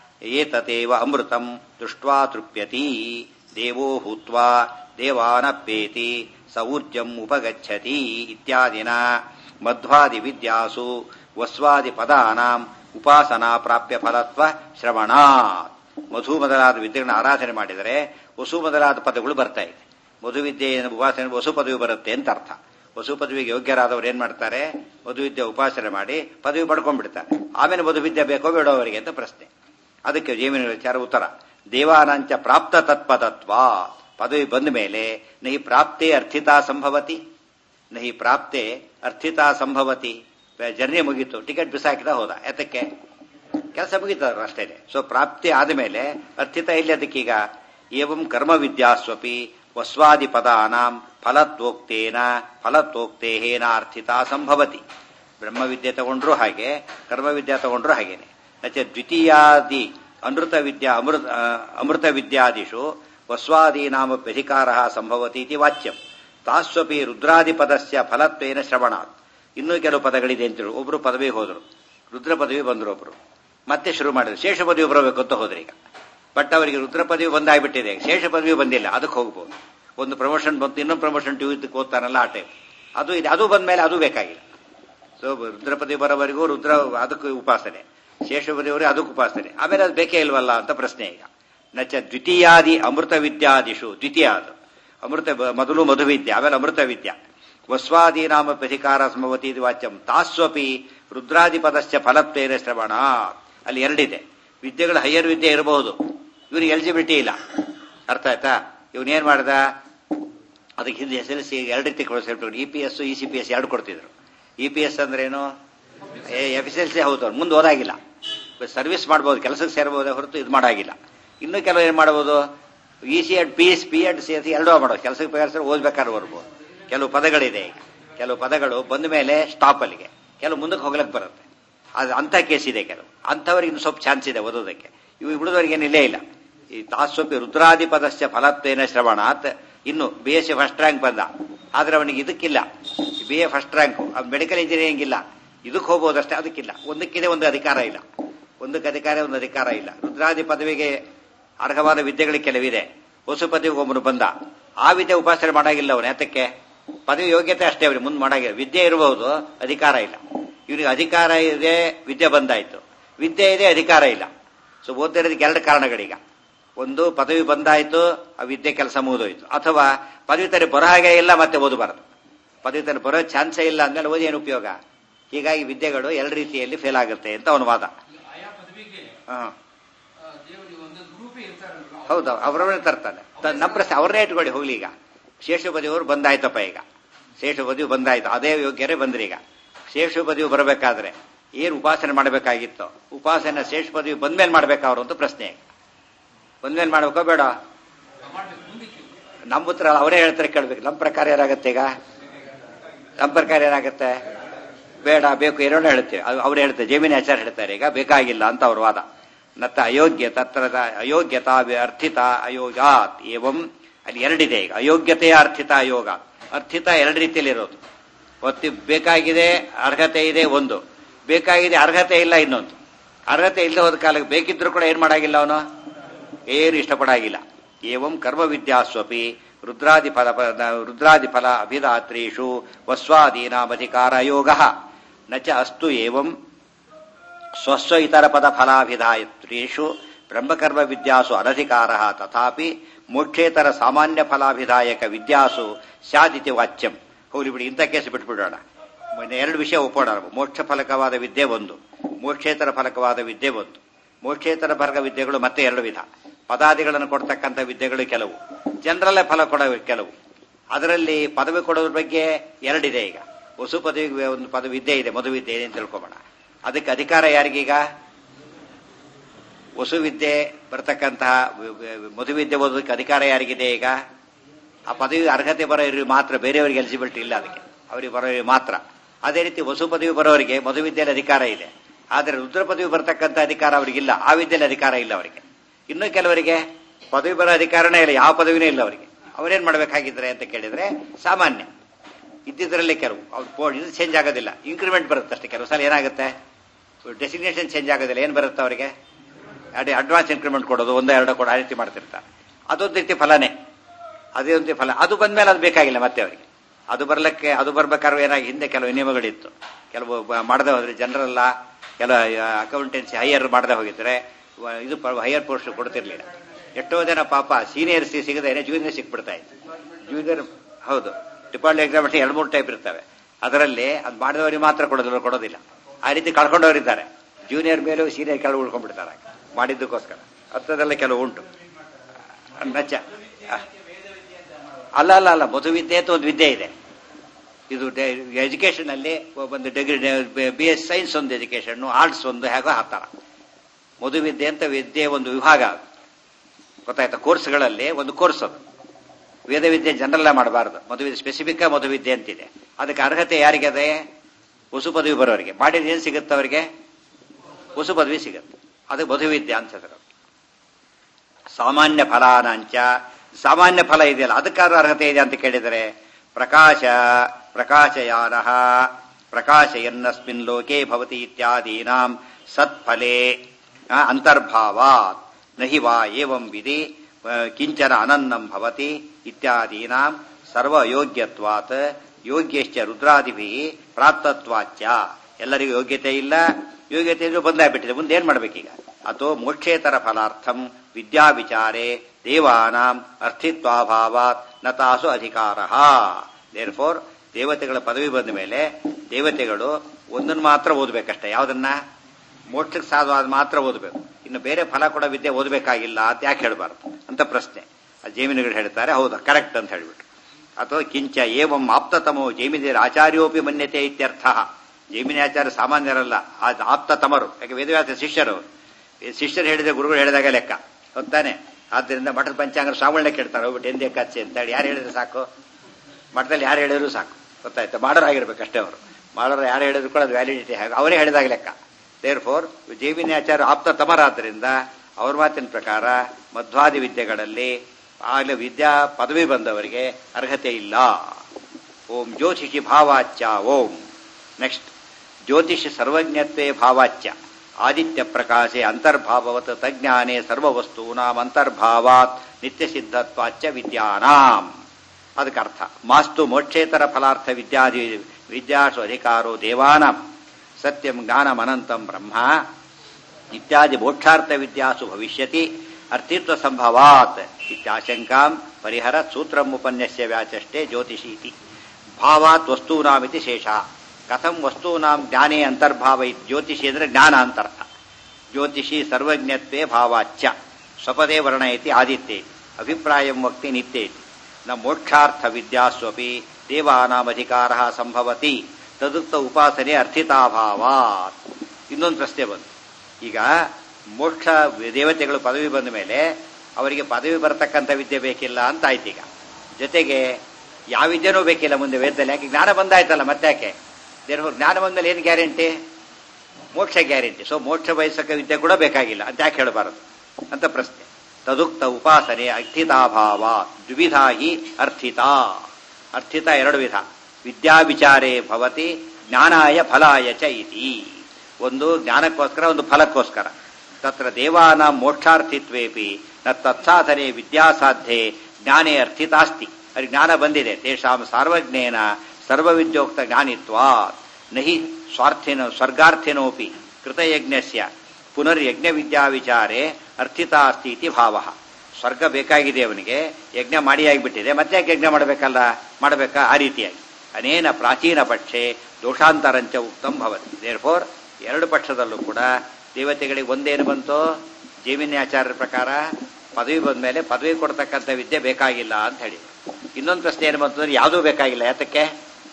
ಏತತೇವ ಅಮೃತಂ ದೃಷ್ಟ್ವಾ ತೃಪ್ಯತಿ ದೇವೋ ಭೂತ್ವಾ ದೇವಾನಪ್ಪೇತಿ ಸೌರ್ಜಂ ಉಪಗಚ್ಚತಿ ಇತ್ಯಾದಿನ ಮಧ್ವಾದಿ ವಿದ್ಯಾಸು ವಸ್ವಾದಿ ಪದಾನಾಂ ಉಪಾಸನಾ ಪ್ರಾಪ್ಯ ಫಲತ್ವ ಶ್ರವಣಾತ್ ಮಧು ಮೊದಲಾದ ವಿದ್ಯೆಗಳನ್ನ ಆರಾಧನೆ ಮಾಡಿದರೆ ವಸು ಮೊದಲಾದ ಪದಗಳು ಬರ್ತಾ ಇದೆ ಮಧುವಿದ್ಯೆ ಉಪಾಸನೆ ವಸು ಪದವಿ ಬರುತ್ತೆ ಅಂತ ಅರ್ಥ ವಸು ಪದವಿಗೆ ಯೋಗ್ಯರಾದವರು ಏನ್ ಮಾಡ್ತಾರೆ ಮಧುವಿದ್ಯೆ ಉಪಾಸನೆ ಮಾಡಿ ಪದವಿ ಪಡ್ಕೊಂಡ್ಬಿಡ್ತಾರೆ ಆಮೇಲೆ ಮಧುವಿದ್ಯೆ ಬೇಕೋ ಬೇಡೋ ಅವರಿಗೆ ಅಂತ ಪ್ರಶ್ನೆ ಅದಕ್ಕೆ ಜೀವನ ವಿಚಾರ ಉತ್ತರ ದೇವಾನಂಚ ಪ್ರಾಪ್ತ ತತ್ಪದತ್ವ ಪದವಿ ಬಂದ ಮೇಲೆ ನಹಿ ಪ್ರಾಪ್ತೆ ಅರ್ಥಿತಾ ಸಂಭವತಿ ನಹಿ ಪ್ರಾಪ್ತೆ ಅರ್ಥಿತಾ ಸಂಭವತಿ ಜರ್ನಿ ಮುಗೀತು ಟಿಕೆಟ್ ಬಿಸಾಕಿದ ಹೋದ ಯಾತಕ್ಕೆ ಕೆಲಸ ಮುಗೀತದ್ರು ಅಷ್ಟೇ ಸೊ ಪ್ರಾಪ್ತಿ ಆದಮೇಲೆ ಅರ್ಥಿತ ಇಲ್ಲಿ ಅದಕ್ಕೀಗ ಏವಂ ಕರ್ಮ ವಿದ್ಯಾಸ್ವಪಿ ವಸ್ವಾದಿ ಪದಾನಾಂ ಫಲತ್ವೋಕ್ತೇನ ಫಲತ್ವೋಕ್ತೇನ ಅರ್ಥಿತಾ ಸಂಭವತಿ ಬ್ರಹ್ಮವಿದ್ಯೆ ತಗೊಂಡ್ರು ಹಾಗೆ ಕರ್ಮವಿದ್ಯಾ ತಗೊಂಡ್ರು ಹಾಗೇನೆ ನಚ ದ್ವಿತೀಯಾದಿ ಅಮೃತ ವಿದ್ಯಾ ಅಮೃತ ಅಮೃತ ವಿದ್ಯಾದಿಷು ವಸ್ವಾದೀನಾಮಪ್ಯಧಿಕಾರ ಸಂಭವತಿ ಇತಿ ವಾಚ್ಯಂ ತಾಸ್ವಪಿ ರುದ್ರಾದಿ ಪದಸ್ಯ ಫಲತ್ವೇನ ಶ್ರವಣಾತ್ ಇನ್ನೂ ಕೆಲವು ಪದಗಳಿದೆ ಅಂತೇಳಿ ಒಬ್ರು ಪದವಿ ಹೋದ್ರು ರುದ್ರ ಪದವಿ ಬಂದ್ರು ಒಬ್ರು ಮತ್ತೆ ಶುರು ಮಾಡಿದ್ರು ಶೇಷ ಪದವಿ ಬರಬೇಕು ಅಂತ ಹೋದ್ರು ಈಗ ಬಟ್ ಅವರಿಗೆ ರುದ್ರ ಪದವಿ ಬಂದಾಗ್ಬಿಟ್ಟಿದೆ ಶೇಷ ಪದವಿ ಬಂದಿಲ್ಲ ಅದಕ್ಕೆ ಹೋಗ್ಬೋದು ಒಂದು ಪ್ರಮೋಷನ್ ಬಂತು ಇನ್ನೊಂದು ಪ್ರಮೋಷನ್ ಟಿ ಇದಕ್ಕೆ ಓದ್ತಾನಲ್ಲ ಆ ಟೈಮ್ ಅದು ಇದೆ ಅದು ಬಂದ್ಮೇಲೆ ಅದು ಬೇಕಾಗಿಲ್ಲ ಸೊ ರುದ್ರ ಪದವಿ ಬರೋವರೆಗೂ ರುದ್ರ ಅದಕ್ಕೆ ಉಪಾಸನೆ ಶೇಷ ಪದವಿಯವರೆಗೆ ಅದಕ್ಕೆ ಉಪಾಸನೆ ಆಮೇಲೆ ಅದು ಬೇಕೇ ಇಲ್ವಲ್ಲ ಅಂತ ಪ್ರಶ್ನೆ ಈಗ ನಚ ದ್ವಿತೀಯಾದಿ ಅಮೃತ ವಿದ್ಯಾದಿಶು ದ್ವಿತೀಯ ಅದು ಅಮೃತ ಮೊದಲು ಮಧುವಿದ್ಯೆ ಆಮೇಲೆ ಅಮೃತ ವಿದ್ಯಾ ವಸ್ವಾದೀನಾಮ ಪ್ರಧಿಕಾರ ಸಮವತಿ ಇದು ವಾಚ್ಯಂ ತಾಸ್ವಪಿ ರುದ್ರಾದಿಪದಸ್ಯ ಫಲತ್ವೇನ ಶ್ರವಣ ಅಲ್ಲಿ ಎರಡಿದೆ ವಿದ್ಯೆಗಳು ಹೈಯರ್ ವಿದ್ಯೆ ಇರಬಹುದು ಇವನಿಗೆ ಎಲಿಜಿಬಿಲಿಟಿ ಇಲ್ಲ ಅರ್ಥ ಆಯ್ತಾ ಇವನೇನ್ ಮಾಡ್ದ ಅದಕ್ಕೆ ಹಿಂದೆ ಎಸ್ ಎಲ್ ಸಿ ಎರಡು ರೀತಿ ಕೊಡಿಸ್ಬಿಟ್ಟು E P S E C P S ಎರಡು ಕೊಡ್ತಿದ್ರು ಇ ಪಿ ಎಸ್ ಅಂದ್ರೇನು ಎಫ್ ಎಸ್ ಎಲ್ ಸಿ ಹೌದು ಅವ್ರು ಮುಂದೆ ಓದಾಗಿಲ್ಲ ಸರ್ವಿಸ್ ಮಾಡ್ಬೋದು ಕೆಲಸಕ್ಕೆ ಸೇರ್ಬೋದೇ ಹೊರತು ಇದು ಮಾಡಾಗಿಲ್ಲ ಇನ್ನು ಕೆಲವು ಏನು ಮಾಡ್ಬೋದು E C Ed P S P Ed C S ಎರಡೂ ಮಾಡೋದು ಕೆಲಸಕ್ಕೆ ಬೇಕಾದ್ರೆ ಓದ್ಬೇಕಾದ್ರೆ ಬರ್ಬೋದು ಕೆಲವು ಪದಗಳಿದೆ ಈಗ ಕೆಲವು ಪದಗಳು ಬಂದ ಮೇಲೆ ಸ್ಟಾಪ್ ಅಲ್ಲಿಗೆ ಕೆಲವು ಮುಂದಕ್ಕೆ ಹೋಗ್ಲಿಕ್ಕೆ ಬರುತ್ತೆ ಅದು ಅಂಥ ಕೇಸ್ ಇದೆ ಕೆಲವು ಅಂಥವ್ರಿಗೆ ಇನ್ನು ಸ್ವಲ್ಪ ಚಾನ್ಸ್ ಇದೆ ಓದೋದಕ್ಕೆ ಇವು ಬಿಡೋದವ್ರಿಗೆ ಏನು ಇಲ್ಲೇ ಇಲ್ಲ ಈ ತಾಸ್ವಪಿ ರುದ್ರಾದಿ ಪದಸ್ಯ ಫಲತ್ವೇನ ಶ್ರವಣಾತ್ ಇನ್ನು B S C first rank ಬಂದ ಆದ್ರೆ ಅವನಿಗೆ ಇದಕ್ಕಿಲ್ಲ B A first rank medical engineering ಇಲ್ಲ ಇದಕ್ಕೆ ಹೋಗ್ಬೋದಷ್ಟೇ ಅದಕ್ಕಿಲ್ಲ ಒಂದಕ್ಕಿದೆ ಒಂದು ಅಧಿಕಾರ ಇಲ್ಲ ಒಂದಕ್ಕೆ ಅಧಿಕಾರ ಒಂದು ಅಧಿಕಾರ ಇಲ್ಲ ರುದ್ರಾದಿ ಪದವಿಗೆ ಅರ್ಹವಾದ ವಿದ್ಯೆಗಳಿಗೆ ಕೆಲವಿದೆ ಹೊಸ ಪದವಿಗೆ ಒಬ್ಬನು ಬಂದ ಆ ವಿದ್ಯೆ ಉಪಾಸನೆ ಮಾಡಾಗಿಲ್ಲ ಅವನು ಯಾತಕ್ಕೆ ಪದವಿ ಯೋಗ್ಯತೆ ಅಷ್ಟೇ ಅವನಿಗೆ ಮುಂದೆ ಮಾಡಾಗಿಲ್ಲ ವಿದ್ಯೆ ಇರಬಹುದು ಅಧಿಕಾರ ಇಲ್ಲ ಇವನಿಗೆ ಅಧಿಕಾರ ಇದೆ ವಿದ್ಯೆ ಬಂದಾಯ್ತು ವಿದ್ಯೆ ಇದೆ ಅಧಿಕಾರ ಇಲ್ಲ ಸೊ ಓದಿರೋದಕ್ಕೆ ಎರಡು ಕಾರಣಗಳೀಗ ಒಂದು ಪದವಿ ಬಂದಾಯ್ತು ಆ ವಿದ್ಯೆ ಕೆಲಸ ಮುಗಿದೋಯ್ತು ಅಥವಾ ಪದವಿ ತರ ಬರೋ ಹಾಗೆ ಇಲ್ಲ ಮತ್ತೆ ಓದಬಾರದು ಪದವಿ ತರ ಬರೋ ಚಾನ್ಸೇ ಇಲ್ಲ ಅಂದ್ಮೇಲೆ ಓದಿ ಏನು ಉಪಯೋಗ ಹೀಗಾಗಿ ವಿದ್ಯೆಗಳು ಎರಡು ರೀತಿಯಲ್ಲಿ ಫೇಲ್ ಆಗುತ್ತೆ ಅಂತ ಅವನ ವಾದ ಆಯಾ ಪದವಿಗೆ ಹಾ ಆ, ದೇವರಿಗೆ ಒಂದೊಂದು ಗ್ರೂಪೇ ಇರ್ತಾರಲ್ಲ ಹೌದು ಅವರವರೇ ತರ್ತಾನೆ ತ- ನಮ್ಮ ಪ್ರಶ್ನೆ ಅವ್ರನ್ನೇ ಇಟ್ಕೊಳ್ಳಿ ಹೋಗ್ಲಿ ಈಗ ಶೇಷಪದಿಯವರು ಬಂದಾಯ್ತಪ್ಪ ಈಗ ಶೇಷಪದಿವು ಬಂದಾಯ್ತು ಅದೇ ಯೋಗ್ಯರೇ ಬಂದ್ರಿ ಈಗ ಶೇಷಪದಿವು ಬರಬೇಕಾದ್ರೆ ಏನು ಉಪಾಸನೆ ಮಾಡಬೇಕಾಗಿತ್ತು ಉಪಾಸನೆ ಶೇಷಪದಿವು ಬಂದ್ಮೇಲೆ ಮಾಡ್ಬೇಕಾ ಅವರು ಅಂತ ಪ್ರಶ್ನೆ ಈಗ ಬಂದ್ಮೇಲೆ ಮಾಡ್ಬೇಕೋ ಬೇಡ ಮಾಡ್ಬೇಕು ಮುಂದಕ್ಕೆ ನಮ್ಮ ಉತ್ತರ ಅವರೇ ಹೇಳ್ತಾರೆ ಕೇಳ್ಬೇಕು ನಮ್ಮ ಪ್ರಕಾರ ಏನಾಗುತ್ತೆ ಈಗ ನಮ್ಮ ಪ್ರಕಾರ ಏನಾಗುತ್ತೆ ಬೇಡ ಬೇಕು ಏನೋ ಹೇಳ್ತೇವೆ ಅದು ಅವ್ರು ಹೇಳ್ತಾರೆ ಜಮೀನು ಆಚಾರ ಹೇಳ್ತಾರೆ ಈಗ ಬೇಕಾಗಿಲ್ಲ ಅಂತ ಅವ್ರ ವಾದ ನತ್ತ ಅಯೋಗ್ಯ ತತ್ರದ ಅಯೋಗ್ಯತಾ ಅರ್ಥಿತ ಅಯೋಗಾತ್ ಏವಂ ಅಲ್ಲಿ ಎರಡಿದೆ ಈಗ ಅಯೋಗ್ಯತೆಯ ಅರ್ಥಿತ ಅಯೋಗ ಅರ್ಥಿತ ಎರಡು ರೀತಿಯಲ್ಲಿ ಇರೋದು ಒತ್ತಿ ಬೇಕಾಗಿದೆ ಅರ್ಹತೆ ಇದೆ ಒಂದು ಬೇಕಾಗಿದೆ ಅರ್ಹತೆ ಇಲ್ಲ ಇನ್ನೊಂದು ಅರ್ಹತೆ ಇಲ್ಲದೆ ಹೋದ ಕಾಲಕ್ಕೆ ಬೇಕಿದ್ರು ಕೂಡ ಏನ್ ಮಾಡಾಗಿಲ್ಲ ಅವನು ಏನು ಇಷ್ಟಪಡಾಗಿಲ್ಲ ಏವಂ ಕರ್ಮ ವಿದ್ಯಾಸ್ವಪಿ ರುದ್ರಾದಿ ಫಲ ರುದ್ರಾದಿ ಫಲ ಅಭಿದಾತ್ರೀಷು ವಸ್ವಾದೀನಾಮಧಿಕಾರ ಯೋಗ ನ ಚ ಅಸ್ತು ಏವಂ ಸ್ವಸ್ವ ಇತರ ಪದ ಫಲಾಭಿಧಾಯತ್ರೇಷು ಬ್ರಹ್ಮಕರ್ಮ ವಿದ್ಯಾಸು ಅನಧಿಕಾರ ತಥಾಪಿ ಮೋಕ್ಷೇತರ ಸಾಮಾನ್ಯ ಫಲಾಭಿದಾಯಕ ವಿದ್ಯಾಸು ಸ್ಯಾದಿತಿ ವಾಚ್ಯಂ ಹೋಗ್ಲಿ ಬಿಡಿ ಇಂಥ ಕೇಸ್ ಬಿಟ್ಬಿಡೋಣ ಮೊನ್ನೆ ಎರಡು ವಿಷಯ ಒಪ್ಪೋಣ ಮೋಕ್ಷ ಫಲಕವಾದ ವಿದ್ಯೆ ಒಂದು ಮೋಕ್ಷೇತರ ಫಲಕವಾದ ವಿದ್ಯೆ ಒಂದು ಮೋಕ್ಷೇತರ ಫಲಕ ವಿದ್ಯೆಗಳು ಮತ್ತೆ ಎರಡು ವಿಧ ಪದಾದಿಗಳನ್ನು ಕೊಡ್ತಕ್ಕಂಥ ವಿದ್ಯೆಗಳು ಕೆಲವು ಜನರಲ್ಲೇ ಫಲ ಕೊಡೋ ಕೆಲವು ಅದರಲ್ಲಿ ಪದವಿ ಕೊಡೋದ್ರ ಬಗ್ಗೆ ಎರಡಿದೆ ಈಗ ಹೊಸ ಪದವಿಗೆ ಒಂದು ಪದ ವಿದ್ಯೆ ಇದೆ ಮಧು ವಿದ್ಯೆ ಇದೆ ಅಂತ ತಿಳ್ಕೊಬೋಣ ಅದಕ್ಕೆ ಅಧಿಕಾರ ಯಾರಿಗೀಗ ಹೊಸ ವಿದ್ಯೆ ಬರತಕ್ಕಂತಹ ಮಧು ವಿದ್ಯೆ ಓದೋದಕ್ಕೆ ಅಧಿಕಾರ ಯಾರಿಗಿದೆ ಈಗ ಆ ಪದವಿ ಅರ್ಹತೆ ಬರೋರಿಗೆ ಮಾತ್ರ ಬೇರೆಯವರಿಗೆ ಎಲಿಜಿಬಿಲಿಟಿ ಇಲ್ಲ ಅದಕ್ಕೆ ಅವರಿಗೆ ಬರೋರಿಗೆ ಮಾತ್ರ ಅದೇ ರೀತಿ ಹೊಸ ಪದವಿ ಬರೋರಿಗೆ ಮಧು ವಿದ್ಯೆಯಲ್ಲಿ ಅಧಿಕಾರ ಇದೆ ಆದರೆ ರುದ್ರ ಪದವಿ ಬರತಕ್ಕಂಥ ಅಧಿಕಾರ ಅವರಿಗಿಲ್ಲ ಆ ವಿದ್ಯೆಯಲ್ಲಿ ಅಧಿಕಾರ ಇಲ್ಲ ಅವರಿಗೆ ಇನ್ನು ಕೆಲವರಿಗೆ ಪದವಿ ಬರೋ ಅಧಿಕಾರನೇ ಇಲ್ಲ ಯಾವ ಪದವಿನೇ ಇಲ್ಲ ಅವರಿಗೆ ಅವರೇನ್ ಮಾಡ್ಬೇಕಾಗಿದ್ರೆ ಅಂತ ಕೇಳಿದ್ರೆ ಸಾಮಾನ್ಯ ಇದ್ದಿದ್ರಲ್ಲಿ ಕೆಲವು ಅವ್ರು ಪೋ ಇದು ಚೇಂಜ್ ಆಗೋದಿಲ್ಲ ಇನ್ಕ್ರಿಮೆಂಟ್ ಬರುತ್ತೆ ಅಷ್ಟೇ ಕೆಲವು ಸಲ ಏನಾಗುತ್ತೆ ಡೆಸಿಗ್ನೇಷನ್ ಚೇಂಜ್ ಆಗೋದಿಲ್ಲ ಏನು ಬರುತ್ತೆ ಅವರಿಗೆ ಅದೇ ಅಡ್ವಾನ್ಸ್ ಇನ್ಕ್ರಿಮೆಂಟ್ ಕೊಡೋದು ಒಂದೋ ಎರಡೋ ಕೊಡೋ ಆ ರೀತಿ ಮಾಡ್ತಿರ್ತಾರೆ ಅದೊಂದು ರೀತಿ ಫಲನೇ ಅದೇ ಒಂದು ಫಲ ಅದು ಬಂದ್ಮೇಲೆ ಅದು ಬೇಕಾಗಿಲ್ಲ ಮತ್ತೆ ಅವರಿಗೆ ಅದು ಬರ್ಲಿಕ್ಕೆ ಅದು ಬರ್ಬೇಕಾದ್ರೆ ಏನಾಗಿ ಹಿಂದೆ ಕೆಲವು ನಿಯಮಗಳಿತ್ತು ಕೆಲವು ಬ- ಮಾಡದೆ ಹೋದ್ರೆ ಜನರಲ್ಲ ಕೆಲವು ಅಕೌಂಟೆನ್ಸಿ ಹೈಯರ್ ಮಾಡದೆ ಹೋಗಿದ್ರೆ ವ- ಇದು ಹೈಯರ್ ಪೋಸ್ಟ್ ಕೊಡ್ತಿರ್ಲಿಲ್ಲ ಎಷ್ಟೋ ಜನ ಪಾಪ ಸೀನಿಯರ್ ಸಿ ಸಿಗದೇನೆ ಜೂನಿಯರ್ ಸಿಕ್ಬಿಡ್ತಾ ಇತ್ತು ಜೂನಿಯರ್ ಹೌದು ಡಿಪಾರ್ಟ್ಮೆಂಟ್ ಎಕ್ಸಾಮ್ ಎರಡು ಮೂರು ಟೈಪ್ ಇರ್ತವೆ ಅದರಲ್ಲಿ ಅದು ಮಾಡಿದವರಿಗೆ ಮಾತ್ರ ಕೊಡೋದಿಲ್ಲ ಕೊಡೋದಿಲ್ಲ ಆ ರೀತಿ ಕಳ್ಕೊಂಡವರಿದ್ದಾರೆ ಜೂನಿಯರ್ ಮೇಲೆ ಸೀನಿಯರ್ ಕೆಳಗೆ ಉಳ್ಕೊಂಡ್ಬಿಡ್ತಾರೆ ಮಾಡಿದ್ದಕ್ಕೋಸ್ಕರ ಅಂಥದ್ದೆಲ್ಲ ಕೆಲವು ಉಂಟು ನಚ್ಚ ಅಲ್ಲ ಅಲ್ಲ ಅಲ್ಲ ಮಧು ವಿದ್ಯೆ ಅಂತ ಒಂದು ವಿದ್ಯೆ ಇದೆ ಇದು ಎಜುಕೇಶನ್ ಅಲ್ಲಿ ಒಂದು ಡಿಗ್ರಿ ಬಿ ಎಸ್ ಸೈನ್ಸ್ ಒಂದು ಎಜುಕೇಶನ್ ಆರ್ಟ್ಸ್ ಒಂದು ಹೇಗೋ ಆ ಥರ ಮಧು ವಿದ್ಯೆ ಅಂತ ವಿದ್ಯೆ ಒಂದು ವಿಭಾಗ ಅದು. ಗೊತ್ತಾಯ್ತಾ ಕೋರ್ಸ್ಗಳಲ್ಲಿ ಒಂದು ಕೋರ್ಸ್ ಅದು ವೇದ ವಿದ್ಯೆ ಜನರಲ್ಲ ಮಾಡಬಾರದು ಮದುವೆ ಸ್ಪೆಸಿಫಿಕ್ ಮಧುವಿದ್ಯೆ ಅಂತಿದೆ ಅದಕ್ಕೆ ಅರ್ಹತೆ ಯಾರಿಗಿದೆ ಹೊಸು ಪದವಿ ಬರೋರಿಗೆ ಮಾಡಿದ ಏನು ಸಿಗುತ್ತೆ ಅವರಿಗೆ ಹೊಸು ಪದವಿ ಸಿಗುತ್ತೆ ಅದು ಮಧುವಿದ್ಯೆ ಅಂತ ಹೆಸರು ಸಾಮಾನ್ಯ ಫಲಾನಾಂಚ ಸಾಮಾನ್ಯ ಫಲ ಇದೆಯಲ್ಲ ಅದಕ್ಕಾದ್ರೂ ಅರ್ಹತೆ ಇದೆ ಅಂತ ಕೇಳಿದರೆ ಪ್ರಕಾಶ ಪ್ರಕಾಶಯಾನ ಪ್ರಕಾಶಯನ್ನಸ್ಮಿನ್ ಲೋಕೆ ಭವತಿ ಇತ್ಯಾದೀನಾಂ ಸತ್ಫಲೆ ಆ, ಅಂತರ್ಭಾವಾತ್ ನಹಿ ವಾ ಏವಂ ವಿಧಿ ಆ, ಕಿಂಚನ ಅನನ್ನಂ ಭವತಿ ಇತ್ಯಾದೀನಾಂ ಸರ್ವ ಯೋಗ್ಯತ್ವಾತ್ ಯೋಗ್ಯಶ್ಚ ರುದ್ರಾದಿಭಿ ಪ್ರಾಪ್ತತ್ವಾಚ್ಯ ಎಲ್ಲರಿಗೂ ಯೋಗ್ಯತೆ ಇಲ್ಲ ಯೋಗ್ಯತೆ ಇದ್ದು ಬಂದಾಗ್ಬಿಟ್ಟಿದೆ ಮುಂದೆ ಏನ್ ಮಾಡ್ಬೇಕೀಗ ಅಥೋ ಮೋಕ್ಷೇತರ ಫಲಾರ್ಥಂ ವಿದ್ಯಾ ವಿಚಾರೆ ದೇವಾನಾಂ ಅರ್ಥಿತ್ವಾಭಾವಾತ್ ನ ತಾಸು ಅಧಿಕಾರ ದೇರ್ ಫೋರ್ ದೇವತೆಗಳ ಪದವಿ ಬಂದ ಮೇಲೆ ದೇವತೆಗಳು ಒಂದನ್ನು ಮಾತ್ರ ಓದಬೇಕಷ್ಟೇ ಯಾವುದನ್ನ ಮೋಕ್ಷಕ್ಕೆ ಸಾಧವಾದ ಮಾತ್ರ ಓದಬೇಕು ಇನ್ನು ಬೇರೆ ಫಲ ಕೊಡೋ ವಿದ್ಯೆ ಓದಬೇಕಾಗಿಲ್ಲ ಅಂತ ಯಾಕೆ ಹೇಳಬಾರ್ದು ಅಂತ ಪ್ರಶ್ನೆ ಆ ಜೈಮಿನಿಗಳು ಹೇಳ್ತಾರೆ ಹೌದಾ ಕರೆಕ್ಟ್ ಅಂತ ಹೇಳ್ಬಿಟ್ಟು ಅಥವಾ ಕಿಂಚ ಏವಂ ಆಪ್ತತಮೋ ಜೈಮಿನಿಯರ ಆಚಾರ್ಯೋಪಿ ಮನ್ಯತೆ ಇತ್ಯರ್ಥ ಜೈಮಿನಿ ಆಚಾರ್ಯ ಸಾಮಾನ್ಯರಲ್ಲ ಆ ಆಪ್ತತಮರು ಯಾಕೆ ವೇದವ್ಯಾಸ ಶಿಷ್ಯರು ಈ ಶಿಷ್ಯರು ಹೇಳಿದ ಗುರುಗಳು ಹೇಳಿದಾಗ ಲೆಕ್ಕ ಗೊತ್ತಾನೆ ಆದ್ದರಿಂದ ಮಠದ ಪಂಚಾಂಗ ಸ್ವಾಮಿಗಳನ್ನ ಕೇಳ್ತಾರೆ ಹೋಗ್ಬಿಟ್ಟು ಎಂದೇ ಕಚ್ಚಿ ಅಂತ ಹೇಳಿ ಯಾರು ಹೇಳಿದ್ರೆ ಸಾಕು ಮಠದಲ್ಲಿ ಯಾರು ಹೇಳಿದ್ರು ಸಾಕು ಗೊತ್ತಾಯ್ತು ಮಾಡೋರಾಗಿರ್ಬೇಕು ಅಷ್ಟೇ ಅವರು ಮಾಡೋರು ಯಾರು ಹೇಳಿದ್ರು ಕೂಡ ಅದು ವ್ಯಾಲಿಡಿಟಿ ಹಾಗೆ ಅವರೇ ಹೇಳಿದಾಗ ಲೆಕ್ಕ ದೇರ್ ಫೋರ್ ಜೈಮಿನಿ ಆಚಾರ್ಯ ಆಪ್ತ ತಮರಾದ್ರಿಂದ ಅವ್ರ ಮಾತಿನ ಪ್ರಕಾರ ಮಧ್ವಾದಿ ವಿದ್ಯೆಗಳಲ್ಲಿ ಆಗಲೇ ವಿದ್ಯಾ ಪದವಿ ಬಂದವರಿಗೆ ಅರ್ಹತೆ ಇಲ್ಲ ಓಂ ಜ್ಯೋತಿಷಿ ಭಾವಾಚ್ಯ ಓಂ ನೆಕ್ಸ್ಟ್ ಜ್ಯೋತಿಷ ಸರ್ವಜ್ಞತ್ವೇ ಭಾವಾಚ್ಯ ಆದಿತ್ಯ ಪ್ರಕಾಶೆ ಅಂತರ್ಭಾವವತ್ ತಜ್ಞಾನೇ ಸರ್ವವಸ್ತೂನಾಂ ಅಂತರ್ಭಾವಾತ್ ನಿತ್ಯ ಸಿದ್ಧತ್ವಾಚ್ಯ ವಿದ್ಯಾನಾಂ ಅದಕ್ಕೆ ಅರ್ಥ ಮಾಸ್ತು ಮೋಕ್ಷೇತರ ಫಲಾರ್ಥ ವಿದ್ಯಾದಿ ವಿದ್ಯಾಸು ಅಧಿಕಾರೋ ದೇವಾನಾಂ ಸತ್ಯಂ ಜ್ಞಾನಮನಂತಂ ಬ್ರಹ್ಮ ಇತ್ಯಾದಿ ಮೋಕ್ಷಾರ್ಥ ವಿದ್ಯಾಸು ಭವಿಷ್ಯತಿ ಅರ್ಥಿತ್ವ ಸಂಭವಾತ್ ಇತ್ಯಾಶಂಕಾಂ ಪರಿಹರ ಸೂತ್ರಂ ಉಪನ್ಯಸ್ಯ ವ್ಯಾಚಷ್ಟೇ ಜ್ಯೋತಿಷೀತಿ ಭಾವಾತ್ ವಸ್ತೂನಾಮಿತಿ ಶೇಷ ಕಥಂ ವಸ್ತೂನಾಂ ಜ್ಞಾನೇ ಅಂತರ್ಭಾವ ಇತ್ ಜ್ಯೋತಿಷಿ ಅಂದ್ರೆ ಜ್ಞಾನ ಅಂತರ್ಥ ಜ್ಯೋತಿಷಿ ಸರ್ವಜ್ಞತ್ವೇ ಭಾವಾಚ್ಯ ಸ್ವಪದೇ ವರ್ಣಯತಿ ಆದಿತ್ಯೆ ಅಭಿಪ್ರಾಯಂ ವಕ್ತಿ ನಿತ್ಯೇತಿ ನ ಮೋಕ್ಷಾರ್ಥ ವಿದ್ಯಾಸ್ವಪಿ ದೇವಾನಾಮಧಿಕಾರ ಸಂಭವತಿ ತದುಕ್ತ ಉಪಾಸನೆ ಅರ್ಥಿತಾಭಾವಾತ್ ಇನ್ನೊಂದು ಪ್ರಶ್ನೆ ಬಂತು ಈಗ ಮೋಕ್ಷ ದೇವತೆಗಳು ಪದವಿ ಬಂದ ಮೇಲೆ ಅವರಿಗೆ ಪದವಿ ಬರತಕ್ಕಂಥ ವಿದ್ಯೆ ಬೇಕಿಲ್ಲ ಅಂತ ಆಯ್ತು ಈಗ ಜೊತೆಗೆ ಯಾವ ವಿದ್ಯೆನೂ ಬೇಕಿಲ್ಲ ಮುಂದೆ ವೇದದಲ್ಲಿ ಯಾಕೆ ಜ್ಞಾನ ಬಂದಾಯ್ತಲ್ಲ ಮತ್ತೆ ಯಾಕೆ ದೇವ್ರ ಜ್ಞಾನ ಬಂದ್ಮೇಲೆ ಏನು ಗ್ಯಾರಂಟಿ ಮೋಕ್ಷ ಗ್ಯಾರಂಟಿ ಸೊ ಮೋಕ್ಷ ಬಯಸಕ ವಿದ್ಯೆ ಕೂಡ ಬೇಕಾಗಿಲ್ಲ ಅಂತ ಯಾಕೆ ಹೇಳಬಾರದು ಅಂತ ಪ್ರಶ್ನೆ ತದುಕ್ತ ಉಪಾಸನೆ ಅರ್ಥಿತಾಭಾವ ದ್ವಿಧಾ ಹಿ ಅರ್ಥಿತ ಅರ್ಥಿತ ಎರಡು ವಿಧ ವಿದ್ಯಾ ವಿಚಾರೇ ಭವತಿ ಜ್ಞಾನಾಯ ಫಲಾಯ ಚ ಇತಿ ಒಂದು ಜ್ಞಾನಕ್ಕೋಸ್ಕರ ಒಂದು ಫಲಕ್ಕೋಸ್ಕರ ತತ್ರ ದೇವಾನ ಮೋಕ್ಷಾರ್ಥಿತ್ವೇಪಿ ನ ತತ್ಸಾಧನೆ ವಿದ್ಯಾಸಾಧ್ಯೆ ಜ್ಞಾನೇ ಅರ್ಥಿತಾಸ್ತಿ ಅದು ಜ್ಞಾನ ಬಂದಿದೆ ತೇಷಾಂ ಸಾರ್ವಜ್ಞೇನ ಸರ್ವವಿದ್ಯೋಕ್ತ ಜ್ಞಾನಿತ್ವಾ ನಹಿ ಸ್ವಾರ್ಥಿನ ಸ್ವರ್ಗಾರ್ಥಿನೋಪಿ ಕೃತಯಜ್ಞಸ್ಯ ಪುನರ್ಯಜ್ಞ ವಿದ್ಯಾ ವಿಚಾರೆ ಅರ್ಥಿತ ಅಸ್ತಿ ಇತಿ ಭಾವ ಸ್ವರ್ಗ ಬೇಕಾಗಿದೆ ಅವನಿಗೆ ಯಜ್ಞ ಮಾಡಿ ಆಗಿಬಿಟ್ಟಿದೆ ಮತ್ತೆ ಯಾಕೆ ಯಜ್ಞ ಮಾಡಬೇಕಲ್ಲ ಮಾಡಬೇಕಾ ಆ ರೀತಿಯಾಗಿ ಅನೇನ ಪ್ರಾಚೀನ ಪಕ್ಷೆ ದೋಷಾಂತರಂಚ ಉಕ್ತಂ ಭವತಿ ದೇರ್ ಫೋರ್ ಎರಡು ಪಕ್ಷದಲ್ಲೂ ಕೂಡ ದೇವತೆಗಳಿಗೆ ಒಂದೇನು ಬಂತು ಜೈಮಿನ್ಯಾಚಾರ್ಯರ ಪ್ರಕಾರ ಪದವಿ ಬಂದ ಮೇಲೆ ಪದವಿ ಕೊಡ್ತಕ್ಕಂಥ ವಿದ್ಯೆ ಬೇಕಾಗಿಲ್ಲ ಅಂತ ಹೇಳಿ ಇನ್ನೊಂದು ಪ್ರಶ್ನೆ ಏನು ಬಂತು ಅಂದ್ರೆ ಯಾವುದೂ ಬೇಕಾಗಿಲ್ಲ ಯಾತಕ್ಕೆ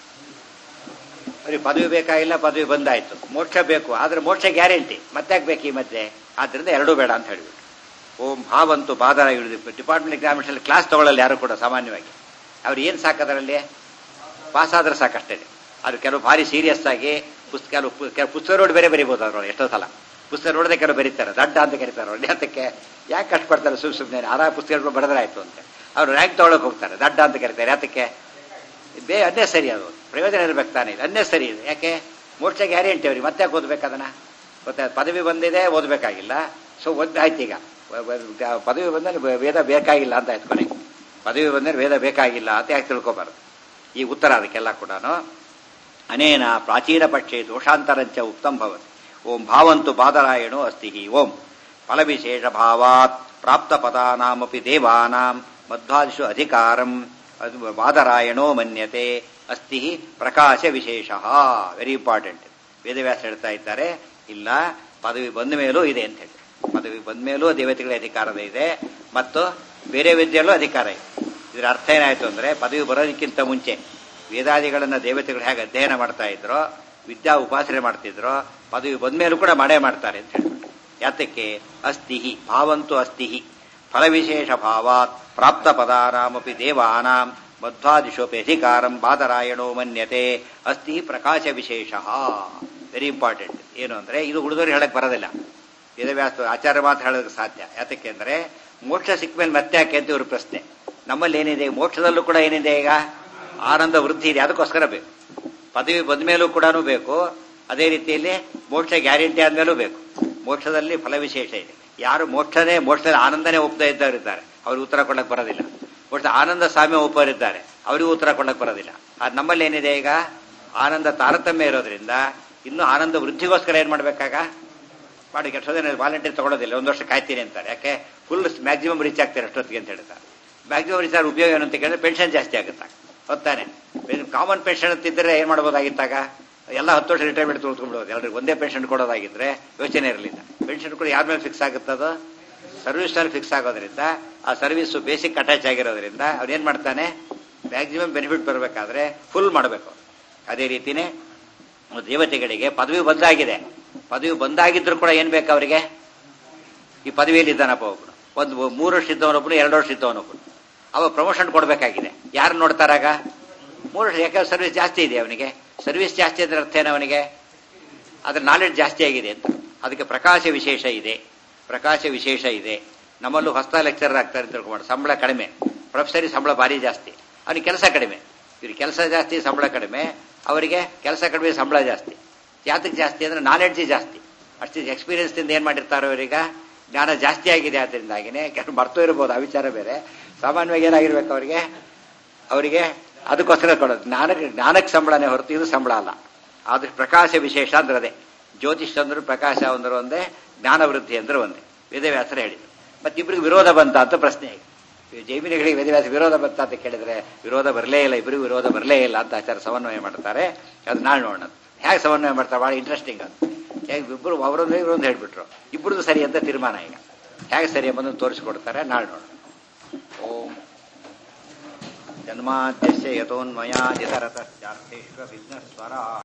ಅವ್ರಿಗೆ ಪದವಿ ಬೇಕಾಗಿಲ್ಲ ಪದವಿ ಬಂದಾಯ್ತು ಮೋಕ್ಷ ಬೇಕು ಆದ್ರೆ ಮೋಕ್ಷ ಗ್ಯಾರಂಟಿ ಮತ್ತೆ ಬೇಕು ಈ ಮಧ್ಯೆ ಆದ್ರಿಂದ ಎರಡೂ ಬೇಡ ಅಂತ ಹೇಳಿಬಿಟ್ಟು ಓಂ ಭಾವಂತು ಬಾದರ ಹಿಡಿದು ಡಿಪಾರ್ಟ್ಮೆಂಟ್ ಎಕ್ಸಾಮಿನೇಷನ್ ಕ್ಲಾಸ್ ತಗೊಳ್ಳಲ್ಲ ಯಾರು ಕೂಡ ಸಾಮಾನ್ಯವಾಗಿ ಅವ್ರು ಏನು ಸಾಕದರಲ್ಲಿ ಪಾಸ್ ಆದ್ರೆ ಸಾಕಷ್ಟೇ ಅದು ಕೆಲವು ಭಾರಿ ಸೀರಿಯಸ್ ಆಗಿ ಪುಸ್ತಕ ಕೆಲವು ಪು- ಕೆಲವು ಪುಸ್ತಕ ನೋಡಿ ಬೇರೆ ಬರೀಬೋದು ಅದ್ರೊಳಗೆ ಎಷ್ಟೋ ಸಲ ಪುಸ್ತಕ ನೋಡದೆ ಕೆಲವು ಬರೀತಾರೆ ದಡ್ಡ ಅಂತ ಕರೀತಾರೆ ಅವ್ರು ಅದಕ್ಕೆ ಯಾಕೆ ಕಷ್ಟಪಡ್ತಾರೆ ಸುಮ್ ಸುಮ್ಮನೆ ಆರಾಮ ಪುಸ್ತಕ ಬರೆದ್ರೆ ಆಯ್ತು ಅಂತ ಅವ್ರು ರ್ಯಾಂಕ್ ತಗೊಳಕ್ ಹೋಗ್ತಾರೆ ದಡ್ಡ ಅಂತ ಕರೀತಾರೆ ಯಾತಕ್ಕೆ ಬೇ ಅನ್ನೇ ಸರಿ ಅದು ಪ್ರಯೋಜನ ಇರ್ಬೇಕು ತಾನೇ ಇದು ಅನ್ನೇ ಸರಿ ಇದು ಯಾಕೆ ಮೋಕ್ಷ ಗ್ಯಾರಂಟಿ ಅವ್ರಿಗೆ ಮತ್ತೆ ಯಾಕೆ ಓದ್ಬೇಕು ಅದನ್ನ ಗೊತ್ತಾಯ್ತು ಪದವಿ ಬಂದಿದೆ ಓದಬೇಕಾಗಿಲ್ಲ ಸೊ ಓದ್ ಆಯ್ತು ಈಗ ವ- ವ- ಪದವಿ ಬಂದಲ್ಲಿ ವ- ವೇದ ಬೇಕಾಗಿಲ್ಲ ಅಂತ ಆಯ್ತು ಕೊನೆಗೆ ಪದವಿ ಬಂದರೆ ವೇದ ಬೇಕಾಗಿಲ್ಲ ಅಂತ ಯಾಕೆ ತಿಳ್ಕೊಬಾರ್ದು ಈ ಉತ್ತರ ಅದಕ್ಕೆಲ್ಲ ಕೂಡ ಅನೇನ ಪ್ರಾಚೀನ ಪಕ್ಷೆ ದೋಷಾಂತರಂಚ ಉಕ್ತಂ ಭವತಿ ಓಂ ಭಾವಂತು ಬಾದರಾಯಣೋ ಅಸ್ತಿ ಹಿ ಓಂ ಫಲವಿಶೇಷ ಭಾವಾತ್ ಪ್ರಾಪ್ತ ಪದಾನಾಮಪಿ ದೇವಾನಾಂ ಮಧ್ವಾದಿಷು ಅಧಿಕಾರಂ ಅದು ಬಾದರಾಯಣೋ ಮನ್ಯತೆ ಅಸ್ತಿ ಹಿ ಪ್ರಕಾಶ ವಿಶೇಷ ವೆರಿ ಇಂಪಾರ್ಟೆಂಟ್ ವೇದವ್ಯಾಸ ಹೇಳ್ತಾ ಇದ್ದಾರೆ ಇಲ್ಲ ಪದವಿ ಬಂದ ಮೇಲೂ ಇದೆ ಅಂತ ಹೇಳಿ ಪದವಿ ಬಂದ ಮೇಲೂ ದೇವತೆಗಳ ಅಧಿಕಾರದ ಇದೆ ಮತ್ತು ಬೇರೆ ವಿದ್ಯೆಯಲ್ಲೂ ಅಧಿಕಾರ ಇದೆ ಇದರ ಅರ್ಥ ಏನಾಯ್ತು ಅಂದ್ರೆ ಪದವಿ ಬರೋದಕ್ಕಿಂತ ಮುಂಚೆ ವೇದಾದಿಗಳನ್ನ ದೇವತೆಗಳು ಹೇಗೆ ಅಧ್ಯಯನ ಮಾಡ್ತಾ ಇದ್ರೋ ವಿದ್ಯಾ ಉಪಾಸನೆ ಮಾಡ್ತಿದ್ರೋ ಪದವಿ ಬಂದ್ಮೇಲೂ ಕೂಡ ಮಾಡೇ ಮಾಡ್ತಾರೆ ಅಂತ ಹೇಳ್ಬಿಟ್ಟು ಯಾತಕ್ಕೆ ಅಸ್ತಿಹಿ ಭಾವಂತು ಅಸ್ತಿಹಿ ಫಲವಿಶೇಷ ಭಾವಾತ್ ಪ್ರಾಪ್ತ ಪದಾನಾಮಪಿ ದೇವಾನಾಂ ಮಧ್ವಾದಿಶೋಪಿ ಅಧಿಕಾರಂ ಬಾದರಾಯಣೋ ಮನ್ಯತೆ ಅಸ್ತಿ ಪ್ರಕಾಶ ವಿಶೇಷ ವೆರಿ ಇಂಪಾರ್ಟೆಂಟ್ ಏನು ಅಂದ್ರೆ ಇದು ಉಳಿದವರು ಹೇಳಕ್ ಬರೋದಿಲ್ಲ ವೇದವ್ಯಾಸ ಆಚಾರ್ಯ ಮಾತ್ರ ಹೇಳೋದಕ್ಕೆ ಸಾಧ್ಯ ಯಾತಕ್ಕೆ ಅಂದ್ರೆ ಮೋಕ್ಷ ಸಿಕ್ಮೇಲೆ ಮತ್ತೆ ಯಾಕೆ ಅಂತ ಇವ್ರ ಪ್ರಶ್ನೆ ನಮ್ಮಲ್ಲಿ ಏನಿದೆ ಮೋಕ್ಷದಲ್ಲೂ ಕೂಡ ಏನಿದೆ ಈಗ ಆನಂದ ವೃದ್ಧಿ ಇದೆ ಅದಕ್ಕೋಸ್ಕರ ಬೇಕು ಪದವಿ ಬಂದ ಮೇಲೂ ಕೂಡ ಬೇಕು ಅದೇ ರೀತಿಯಲ್ಲಿ ಮೋಕ್ಷ ಗ್ಯಾರಂಟಿ ಆದ್ಮೇಲೂ ಬೇಕು ಮೋಕ್ಷದಲ್ಲಿ ಫಲವಿಶೇಷ ಇದೆ ಯಾರು ಮೋಕ್ಷನೇ ಮೋಕ್ಷದ ಆನಂದನೇ ಒಪ್ಪದೇ ಇದ್ದವರಿದ್ದಾರೆ ಅವ್ರಿಗೆ ಉತ್ತರ ಕೊಡಕ್ ಬರೋದಿಲ್ಲ ಮೋಕ್ಷ ಆನಂದ ಸಾಮ್ಯ ಒಪ್ಪರಿದ್ದಾರೆ ಅವರಿಗೂ ಉತ್ತರ ಕೊಡಕ್ ಬರೋದಿಲ್ಲ ಅದು ನಮ್ಮಲ್ಲಿ ಏನಿದೆ ಈಗ ಆನಂದ ತಾರತಮ್ಯ ಇರೋದ್ರಿಂದ ಇನ್ನು ಆನಂದ ವೃದ್ಧಿಗೋಸ್ಕರ ಏನ್ ಮಾಡ್ಬೇಕಾಗ ಮಾಡಿ ಕೆಲಸ ವಾಲಂಟಿಯರ್ ತಗೊಳ್ಳೋದಿಲ್ಲ ಒಂದು ವರ್ಷ ಕಾಯ್ತೀನಿ ಅಂತಾರೆ ಯಾಕೆ ಫುಲ್ ಮ್ಯಾಕ್ಸಿಮಮ್ ರೀಚ್ ಆಗ್ತಾರೆ ಅಷ್ಟೊತ್ತಿಗೆ ಅಂತ ಹೇಳ್ತಾರೆ ಮ್ಯಾಕ್ಸಿಮಮ್ ರೀಚ್ ಆದ್ರೆ ಉಪಯೋಗ ಏನು ಅಂತ ಕೇಳಿದ್ರೆ ಪೆನ್ಷನ್ ಜಾಸ್ತಿ ಆಗುತ್ತೆ ಹೊತ್ತಾನೆ ಕಾಮನ್ ಪೆನ್ಷನ್ ಅಂತಿದ್ರೆ ಏನ್ ಮಾಡ್ಬೋದಾಗಿತ್ತಾಗ ಎಲ್ಲ ಹತ್ತು ವರ್ಷ ರಿಟೈರ್ಮೆಂಟ್ ತೊಗೊಳ್ಬಿಡೋದು ಎಲ್ರಿಗೂ ಒಂದೇ ಪೆನ್ಷನ್ ಕೊಡೋದಾಗಿದ್ರೆ ಯೋಚನೆ ಇರಲಿಲ್ಲ ಪೆನ್ಷನ್ ಕೂಡ ಯಾರ ಮೇಲೆ ಫಿಕ್ಸ್ ಆಗುತ್ತದೋ ಸರ್ವಿಸ್ ನಲ್ಲಿ ಫಿಕ್ಸ್ ಆಗೋದ್ರಿಂದ ಆ ಸರ್ವಿಸ್ ಬೇಸಿಕ್ ಅಟ್ಯಾಚ್ ಆಗಿರೋದ್ರಿಂದ ಅವ್ನೇನ್ ಮಾಡ್ತಾನೆ ಮ್ಯಾಕ್ಸಿಮಮ್ ಬೆನಿಫಿಟ್ ಬರಬೇಕಾದ್ರೆ ಫುಲ್ ಮಾಡಬೇಕು ಅದೇ ರೀತಿನೇ ದೇವತೆಗಳಿಗೆ ಪದವಿ ಬಂದಾಗಿದೆ ಪದವಿ ಬಂದಾಗಿದ್ರು ಕೂಡ ಏನ್ ಬೇಕು ಅವರಿಗೆ ಈ ಪದವಿಯಲ್ಲಿ ಇದ್ದಾನಪ್ಪ ಒಬ್ಬನು ಒಂದು ಮೂರು ವರ್ಷ ಇದ್ದವನೊಬ್ಬನು ಎರಡು ವರ್ಷ ಇದ್ದವನೊಬ್ಬನು ಅವಾಗ ಪ್ರಮೋಷನ್ ಕೊಡ್ಬೇಕಾಗಿದೆ ಯಾರು ನೋಡ್ತಾರಾಗ ಮೂರು ವರ್ಷ ಯಾಕಂದ್ರೆ ಸರ್ವಿಸ್ ಜಾಸ್ತಿ ಇದೆ ಅವನಿಗೆ ಸರ್ವಿಸ್ ಜಾಸ್ತಿ ಅಂದ್ರೆ ಅರ್ಥ ಏನು ಅವನಿಗೆ ಅದ್ರ ನಾಲೆಡ್ಜ್ ಜಾಸ್ತಿ ಆಗಿದೆ ಅಂತ ಅದಕ್ಕೆ ಪ್ರಕಾಶ ವಿಶೇಷ ಇದೆ ಪ್ರಕಾಶ ವಿಶೇಷ ಇದೆ ನಮ್ಮಲ್ಲೂ ಹೊಸ ಲೆಕ್ಚರರ್ ಆಗ್ತಾರೆ ಅಂತ ತಿಳ್ಕೊಂಡು ಸಂಬಳ ಕಡಿಮೆ ಪ್ರೊಫೆಸರಿಗೆ ಸಂಬಳ ಭಾರಿ ಜಾಸ್ತಿ ಅವನಿಗೆ ಕೆಲಸ ಕಡಿಮೆ ಇವ್ರಿಗೆ ಕೆಲಸ ಜಾಸ್ತಿ ಸಂಬಳ ಕಡಿಮೆ ಅವರಿಗೆ ಕೆಲಸ ಕಡಿಮೆ ಸಂಬಳ ಜಾಸ್ತಿ ಯಾತಕ್ಕೆ ಜಾಸ್ತಿ ಅಂದ್ರೆ ನಾಲೆಡ್ಜ್ ಜಾಸ್ತಿ ಅಷ್ಟು ಎಕ್ಸ್ಪೀರಿಯನ್ಸ್ ಇಂದ ಏನ್ ಮಾಡಿರ್ತಾರೋ ಇವರೀಗ ಜ್ಞಾನ ಜಾಸ್ತಿ ಆಗಿದೆ ಆದ್ರಿಂದಾಗಿನೇ ಕೆಲವು ಮರ್ತೋ ಇರ್ಬೋದು ಆ ವಿಚಾರ ಬೇರೆ ಸಾಮಾನ್ಯವಾಗಿ ಏನಾಗಿರ್ಬೇಕು ಅವರಿಗೆ ಅವರಿಗೆ ಅದಕ್ಕೋಸ್ಕರ ಕೊಡೋದು ಜ್ಞಾನಕ್ಕೆ ಜ್ಞಾನಕ್ಕೆ ಸಂಬಳನೇ ಹೊರತು ಇದು ಸಂಬಳ ಅಲ್ಲ ಆದ್ರೆ ಪ್ರಕಾಶ ವಿಶೇಷ ಅಂದ್ರೆ ಅದೇ ಜ್ಯೋತಿಷ್ ಅಂದ್ರು ಪ್ರಕಾಶ ಅಂದ್ರೆ ಒಂದೇ ಜ್ಞಾನ ವೃದ್ಧಿ ಅಂದ್ರೆ ಒಂದೇ ವೇದವ್ಯಾಸರು ಹೇಳಿದ್ರು ಮತ್ತಿಬ್ಬರಿಗೆ ವಿರೋಧ ಬಂತ ಅಂತ ಪ್ರಶ್ನೆ ಈಗ ಜೈಮಿನಿಗಳಿಗೆ ವೇದವ್ಯಾಸ ವಿರೋಧ ಬಂತ ಅಂತ ಕೇಳಿದ್ರೆ ವಿರೋಧ ಬರಲೇ ಇಲ್ಲ ಇಬ್ಬರಿಗೂ ವಿರೋಧ ಬರಲೇ ಇಲ್ಲ ಅಂತ ಆಚಾರ ಸಮನ್ವಯ ಮಾಡ್ತಾರೆ ಅದು ನಾಳೆ ನೋಡೋಣ ಹೇಗೆ ಸಮನ್ವಯ ಮಾಡ್ತಾರೆ ಬಹಳ ಇಂಟ್ರೆಸ್ಟಿಂಗ್ ಅದು ಹೇಗೆ ಇಬ್ಬರು ಅವರೊಂದು ಇವರೊಂದು ಹೇಳ್ಬಿಟ್ರು ಇಬ್ಬರದು ಸರಿ ಅಂತ ತೀರ್ಮಾನ ಈಗ ಹೇಗೆ ಸರಿ ಎಂಬುದನ್ನು ತೋರಿಸಿಕೊಡ್ತಾರೆ ನಾಳೆ ನೋಡೋಣ ಓಂ ಜನ್ಮಾದ್ಯಸ್ಯ ಯತೋನ್ಮಯಾ ಯತರತಶ್ಚಾರ್ಥೇಶ್ವ ವಿಘ್ನಸ್ವರ